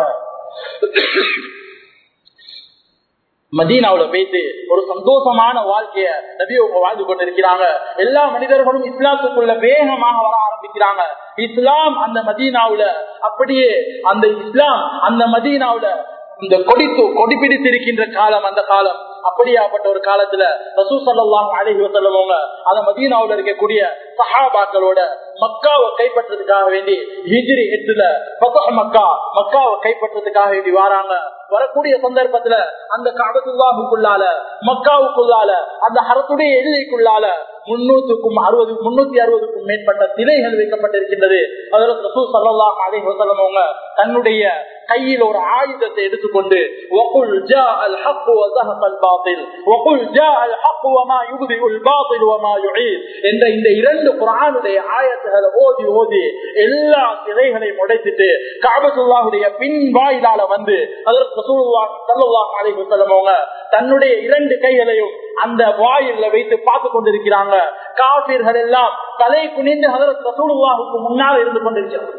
மதீனாவுல போயிட்டு ஒரு சந்தோஷமான வாழ்க்கைய நபியவங்க வாழ்ந்து கொண்டிருக்கிறாங்க எல்லா மனிதர்களும் இஸ்லாத்துக்குள்ள வேகமாக வர ஆரம்பிக்கிறாங்க இஸ்லாம் அந்த மதீனாவுல அப்படியே அந்த இஸ்லாம் அந்த மதீனாவுல இந்த கொடி கொடி பிடித்திருக்கின்ற காலம் அந்த காலம் அப்படியாப்பட்ட ஒரு காலத்துல ரசூ சல்லாஹ் அழகி வசல்லவங்க அந்த மதீனாவுல இருக்கக்கூடிய சஹாபாக்களோட மக்காவை கைப்பற்றதுக்காக வேண்டி ஹிஜ்ரி எட்டுல மக்கா மக்காவை கைப்பற்றதுக்காக வேண்டி வராங்க வரக்கூடிய சந்தர்ப்பத்துல அந்த காபத்துல்லாவுக்குள்ளால மக்காவுக்குள்ளால அந்த ஹரத்துடைய எல்லைக்குள்ளால முன்னூத்துக்கும் அறுபது முன்னூத்தி அறுபதுக்கும் மேற்பட்ட சிலைகள் வைக்கப்பட்டிருக்கின்றது அதுல ரசூ சல்லாஹ் அலி வசலமவங்க தன்னுடைய கையில் ஒரு ஆயுதத்தை எடுத்துக்கொண்டு وَقُلْ جَاءَ الْحَقُّ وَزَهَقَ الْبَاطِلُ وَقُلْ جَاءَ الْحَقُّ وَمَا يُبْدِئُ الْبَاطِلُ وَمَا يُعِيدُ என்ற இந்த இரண்டு குர்ஆனுடைய ஆயத்துகளை ஓதி ஓதி எல்லா சிலைகளையும் உடைத்துட்டு காபத்துல்லாஹுடைய பின் வாயிலால வந்து அதற்கு ரசூலுல்லாஹி ஸல்லல்லாஹு அலைஹி வஸல்லம் அவங்க தன்னுடைய இரண்டு கைகளையும் அந்த வாயில வைத்து பார்த்து கொண்டிருக்கிறாங்க காபிர்கள் எல்லாம் தலை குனிந்து ஹதரத் ரசூலுல்லாஹுக்கு முன்னால் இருந்து கொண்டிருக்கிறார்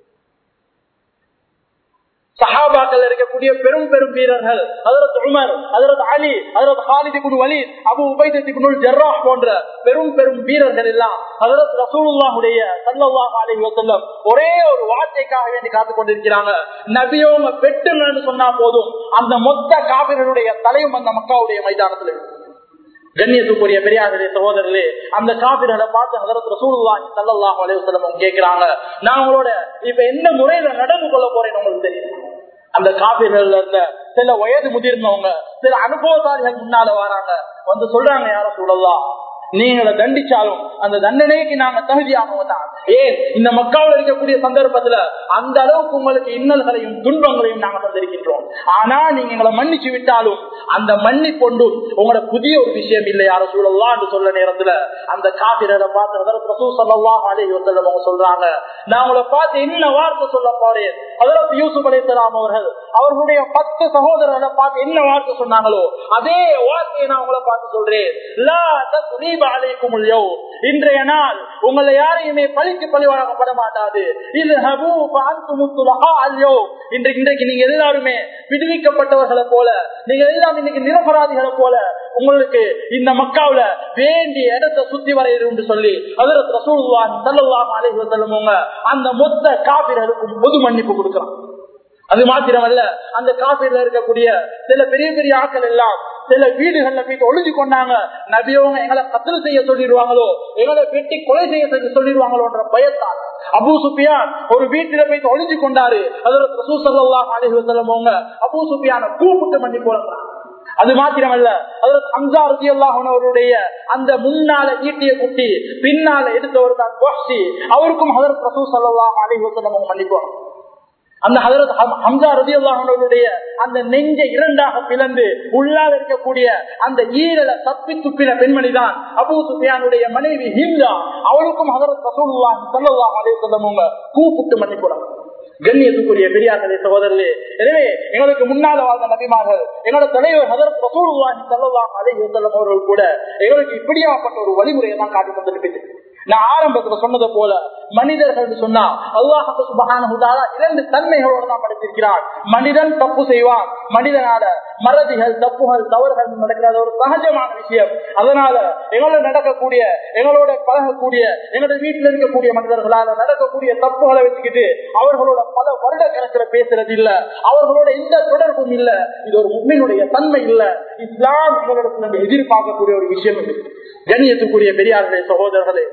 சஹாபாக்கள் இருக்கக்கூடிய பெரும் பெரும் வீரர்கள் அதரத் உமர் அதரத் அலி அதரத் ஹாலிதி குடு வலி அபு உபைதி குடு ஜர்ராஹ் போன்ற பெரும் பெரும் வீரர்கள் எல்லாம் அதரத் ரசூலுல்லாஹுடைய சல்லல்லாஹு அலைஹி வஸல்லம் ஒரே ஒரு வார்த்தைக்காக வேண்டி காத்துக் கொண்டிருக்கிறாங்க நபியோங்க வெட்டுங்கன்னு சொன்னா போதும் அந்த மொத்த காவிரனுடைய தலையும் அந்த மக்காவுடைய மைதானத்தில் இருக்கு கண்ணியத்துக்குரிய பெரியார்களே சகோதரர்களே அந்த காபிர்களை பார்த்து ஹதரத் ரசூலுல்லாஹி ஸல்லல்லாஹு அலைஹி வஸல்லம் கேக்குறாங்க நான் உங்களோட இப்ப எந்த முறையில நடந்து கொள்ள போறேன்னு உங்களுக்கு தெரியும் அந்த காபிர்கள் இருந்த சில வயது முதிர்ந்தவங்க சில அனுபவசாலிகள் முன்னால வராங்க வந்து சொல்றாங்க யார சொல்லலாம் நீங்களை தண்டிச்சாலும் அந்த தண்டனைக்கு நாங்க தகுதியானவங்க தான் ஏன் இந்த மக்காவில் இருக்கக்கூடிய சந்தர்ப்பத்துல அந்த அளவுக்கு உங்களுக்கு இன்னல்களையும் துன்பங்களையும் நாங்க தந்திருக்கின்றோம் ஆனா நீங்க எங்களை மன்னிச்சு விட்டாலும் அந்த மன்னி கொண்டு உங்களோட புதிய ஒரு விஷயம் இல்லை யார சூழலாம் என்று சொல்ல நேரத்துல அந்த காபிரரை பார்த்து அதற்கு பிரசூ சொல்லலாம் அலைஹி வஸல்லம் அவங்க சொல்றாங்க நான் உங்களை பார்த்து என்ன வார்த்தை சொல்ல போறேன் அதற்கு யூசுப் அலைஹிஸ்ஸலாம் அவர்கள் அவர்களுடைய பத்து சகோதரர்களை பார்த்து என்ன வார்த்தை சொன்னாங்களோ அதே வார்த்தையை நான் உங்களை பார்த்து சொல்றேன் லா தஸ்ரீப அலைக்கும் اليوم இன்றைய நாள் உங்களை யாரையுமே பழிக்கு பழி வழங்கப்பட மாட்டாது இது ஹபூ ஃபஅன்தும் துலஹா اليوم இன்றைக்கு இன்றைக்கு நீங்க எல்லாருமே விடுவிக்கப்பட்டவர்களை போல நீங்க எல்லாம் இன்னைக்கு நிரபராதிகளை போல உங்களுக்கு இந்த மக்காவுல வேண்டிய இடத்தை சுத்தி வரையிரு என்று சொல்லி அதற்கு ரசூலுல்லாஹி ஸல்லல்லாஹு அலைஹி வஸல்லம் அந்த மொத்த காபிர்களுக்கும் பொது மன்னிப்பு கொடுக்கிறான் அது மாத்திரமல்ல அந்த காப்பீடுல இருக்கக்கூடிய சில பெரிய பெரிய ஆட்கள் எல்லாம் சில வீடுகள்ல போயிட்டு ஒளிஞ்சு கொண்டாங்க நபியவங்க எங்களை கத்தல் செய்ய சொல்லிடுவாங்களோ எங்களை வெட்டி கொலை செய்ய சொல்லிடுவாங்களோன்ற பயத்தால் அபு சுஃபியான் ஒரு வீட்டில போயிட்டு ஒளிஞ்சு கொண்டாரு அதோட ரசூசல்லாஹ் அலைஹி வஸல்லம் அவங்க அபு சுஃபியான கூப்பிட்டு மன்னி போறாங்க அது மாத்திரமல்ல அதற்கு ஹம்சா ரதி அவருடைய அந்த முன்னால ஈட்டிய குட்டி பின்னால எடுத்தவர் தான் கோஷ்டி அவருக்கும் ஹதரத் ரசூ சல்லாஹ் அலைஹி வஸல்லம் மன்னிப்போம் அந்த ஹதரத் ஹம்சா ரதி அல்லாஹனுடைய அந்த நெஞ்சை இரண்டாக பிளந்து உள்ளால் இருக்கக்கூடிய அந்த ஈரல தப்பி துப்பின பெண்மணி தான் அபு சுஃபியானுடைய மனைவி ஹிந்தா அவளுக்கும் ஹதரத் ரசூலுல்லாஹி ஸல்லல்லாஹு அலைஹி வஸல்லம் கூப்பிட்டு மன்னிப்புறாங்க கண்ணியத்துக்குரிய பெரியார்களே சகோதரர்களே எனவே எங்களுக்கு முன்னால வாழ்ந்த நபிமார்கள் எங்களோட தலைவர் ஹதரத் ரசூலுல்லாஹி ஸல்லல்லாஹு அலைஹி வஸல்லம் அவர்கள் கூட எங்களுக்கு இப்படியாப்பட்ட ஒரு வழிமுறையை தான் காட்டி தந்திருக்கிறது நான் ஆரம்பத்துல சொன்னது போல மனிதர்கள் சொன்னா அல்லாஹு சுபகான இரண்டு தன்மைகளோடு தான் படைத்திருக்கிறான் மனிதன் தப்பு செய்வான் மனிதனால மறதிகள் தப்புகள் தவறுகள் நடக்கிறது ஒரு சகஜமான விஷயம் அதனால எங்களோட நடக்கக்கூடிய எங்களோட பழகக்கூடிய எங்களோட வீட்டில் இருக்கக்கூடிய மனிதர்களால நடக்கக்கூடிய தப்புகளை வச்சுக்கிட்டு அவர்களோட பல வருட கணக்கில் பேசுறது இல்ல அவர்களோட எந்த தொடர்பும் இல்ல இது ஒரு உண்மையினுடைய தன்மை இல்ல இஸ்லாம் எங்களிடத்துல எதிர்பார்க்கக்கூடிய ஒரு விஷயம் இது கண்ணியத்துக்குரிய பெரியார்களே சகோதரர்களே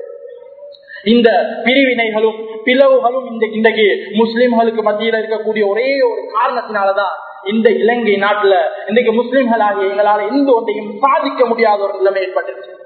இந்த பிரிவினைகளும் பிளவுகளும் இந்த இன்றைக்கு முஸ்லிம்களுக்கு மத்தியில் இருக்கக்கூடிய ஒரே ஒரு காரணத்தினாலதான் இந்த இலங்கை நாட்டுல இன்றைக்கு முஸ்லிம்கள் ஆகிய எங்களால எந்த ஒன்றையும் சாதிக்க முடியாத ஒரு நிலைமை ஏற்பட்டுருச்சு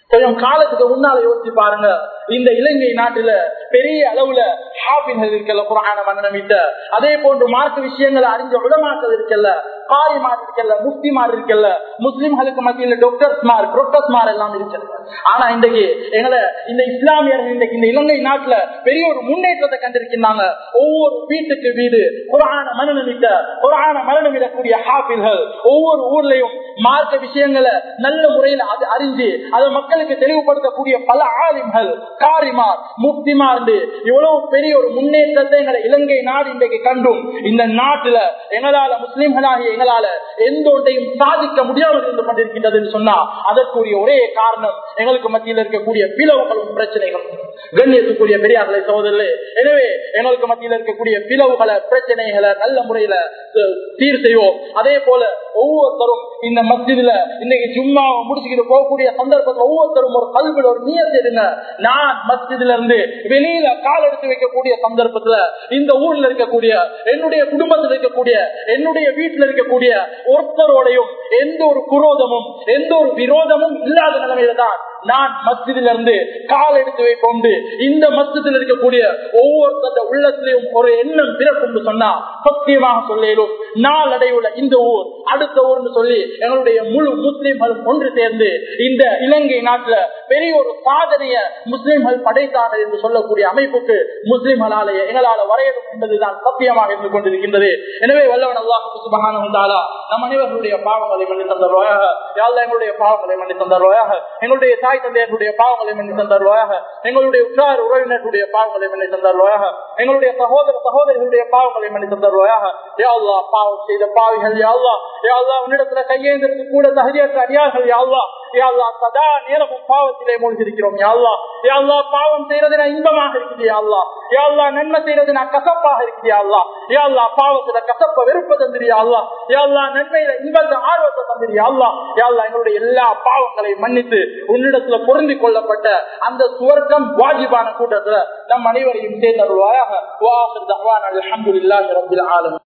கொஞ்சம் காலத்துக்கு முன்னால யோசிச்சு பாருங்க இந்த இலங்கை நாட்டுல பெரிய அளவுல ஹாபின்கள் இருக்கல குரான மன்னமிட்ட அதே போன்று மார்க்க விஷயங்களை அறிஞ்ச உடமாக்கள் இருக்கல்ல காரிமார் இருக்கல்ல முஃப்திமார் இருக்கல்ல முஸ்லிம்களுக்கு மத்தியில டாக்டர்ஸ் மார் ப்ரொஃபஸ் மார் எல்லாம் இருக்கிறது ஆனா இன்றைக்கு எங்களை இந்த இஸ்லாமியர்கள் இன்றைக்கு இந்த இலங்கை நாட்டுல பெரிய ஒரு முன்னேற்றத்தை கண்டிருக்கின்றாங்க ஒவ்வொரு வீட்டுக்கு வீடு குரான மனநமிட்ட குரான மனநமிடக்கூடிய ஹாபில்கள் ஒவ்வொரு ஊர்லயும் மார்க்க விஷயங்களை நல்ல முறையில் அது அறிஞ்சு அதை மக்களுக்கு தெளிவுபடுத்தக்கூடிய பல ஆலிம்கள் காரிமார் முக்திமார் இவ்வளவு பெரிய ஒரு முன்னேற்றத்தை எங்களை இலங்கை நாடு இன்றைக்கு கண்டும் இந்த நாட்டுல எங்களால முஸ்லிம்களாகிய எங்களால எந்த ஒன்றையும் சாதிக்க முடியாமல் இருந்து கொண்டிருக்கின்றது சொன்னா அதற்குரிய ஒரே காரணம் எங்களுக்கு மத்தியில் இருக்கக்கூடிய பிளவுகளும் பிரச்சனைகளும் கண்ணியத்துக்குரிய பெரியார்களை சகோதரர்களே எனவே எங்களுக்கு மத்தியில் இருக்கக்கூடிய பிளவுகளை பிரச்சனைகளை நல்ல முறையில சீர் செய்வோம் அதே போல ஒவ்வொருத்தரும் இந்த மஸ்ஜிதுல இன்னைக்கு சும்மா முடிச்சுக்கிட்டு போகக்கூடிய சந்தர்ப்பத்தில் ஒவ்வொருத்தரும் ஒரு கல்வியில் ஒரு நியத்தை இருங்க நான் மஸ்ஜிதுல இருந்து வெளியில கால் எடுத்து வைக்கக்கூடிய சந்தர்ப்பத்துல இந்த ஊர்ல இருக்கக்கூடிய என்னுடைய குடும்பத்தில் இருக்கக்கூடிய என்னுடைய வீட்டில் இருக்கக்கூடிய ஒருத்தரோடையும் எந்த ஒரு குரோதமும் எந்த ஒரு விரோதமும் இல்லாத நிலைமையில தான் நான் மஸ்ஜிதில் இருந்து கால் எடுத்து வைக்கொண்டு இந்த மஸ்ஜிதில் இருக்கக்கூடிய ஒவ்வொருத்தர உள்ளத்திலையும் ஒரு எண்ணம் பிறக்கும் சொன்னா சத்தியமாக சொல்லும் நாளடைவுல இந்த ஊர் அடுத்த ஊர்னு சொல்லி எங்களுடைய முழு முஸ்லிம்களும் ஒன்று சேர்ந்து இந்த இலங்கை நாட்டுல பெரிய ஒரு சாதனைய முஸ்லிம்கள் படைத்தார்கள் என்று சொல்லக்கூடிய அமைப்புக்கு முஸ்லிம்களால எங்களால வரையணும் என்பதுதான் சத்தியமாக இருந்து கொண்டிருக்கின்றது எனவே வல்லவன் அல்லாஹு சுபகான நம் அனைவர்களுடைய பாவங்களை மன்னி தந்தருவாயாக யாழ்ல எங்களுடைய பாவங்களை மன்னி தந்தருவாயாக எங்களுடைய தாய் தந்தையர்களுடைய பாவங்களை மன்னி தந்தருவாயாக எங்களுடைய உற்றார் உறவினர்களுடைய பாவங்களை மன்னி தந்தருவாயாக எங்களுடைய சகோதர சகோதரிகளுடைய பாவங்களை மன்னி தந்தருவாயாக யாழ்லா பாவம் செய்த பாவிகள் யாழ்லா யாழ்லா உன்னிடத்துல கையேந்திரத்து கூட தகுதியற்ற அடியார்கள் யாழ்லா யாழ்லா சதா நேரமும் பாவத்திலே மூழ்கிருக்கிறோம் யாழ்லா யாழ்லா பாவம் செய்யறது நான் இன்பமாக இருக்குது யாழ்லா யாழ்லா நன்மை செய்யறது நான் கசப்பாக இருக்குது யாழ்லா யாழ்லா பாவத்துல கசப்ப வெறுப்ப தந்திரி யாழ்லா யாழ்லா நன்மையில இன்பத்த ஆர்வத்தை தந்திரி யாழ்லா யாழ்லா எங்களுடைய எல்லா பாவங்களையும் மன்னித்து உன்னிடத்துல பொருந்தி கொள்ளப்பட்ட அந்த சுவர்க்கம் வாஜிபான கூட்டத்துல நம் அனைவரையும் சேர்ந்தருவாயாக அலமதுல்லாஹி ரபில் ஆலம்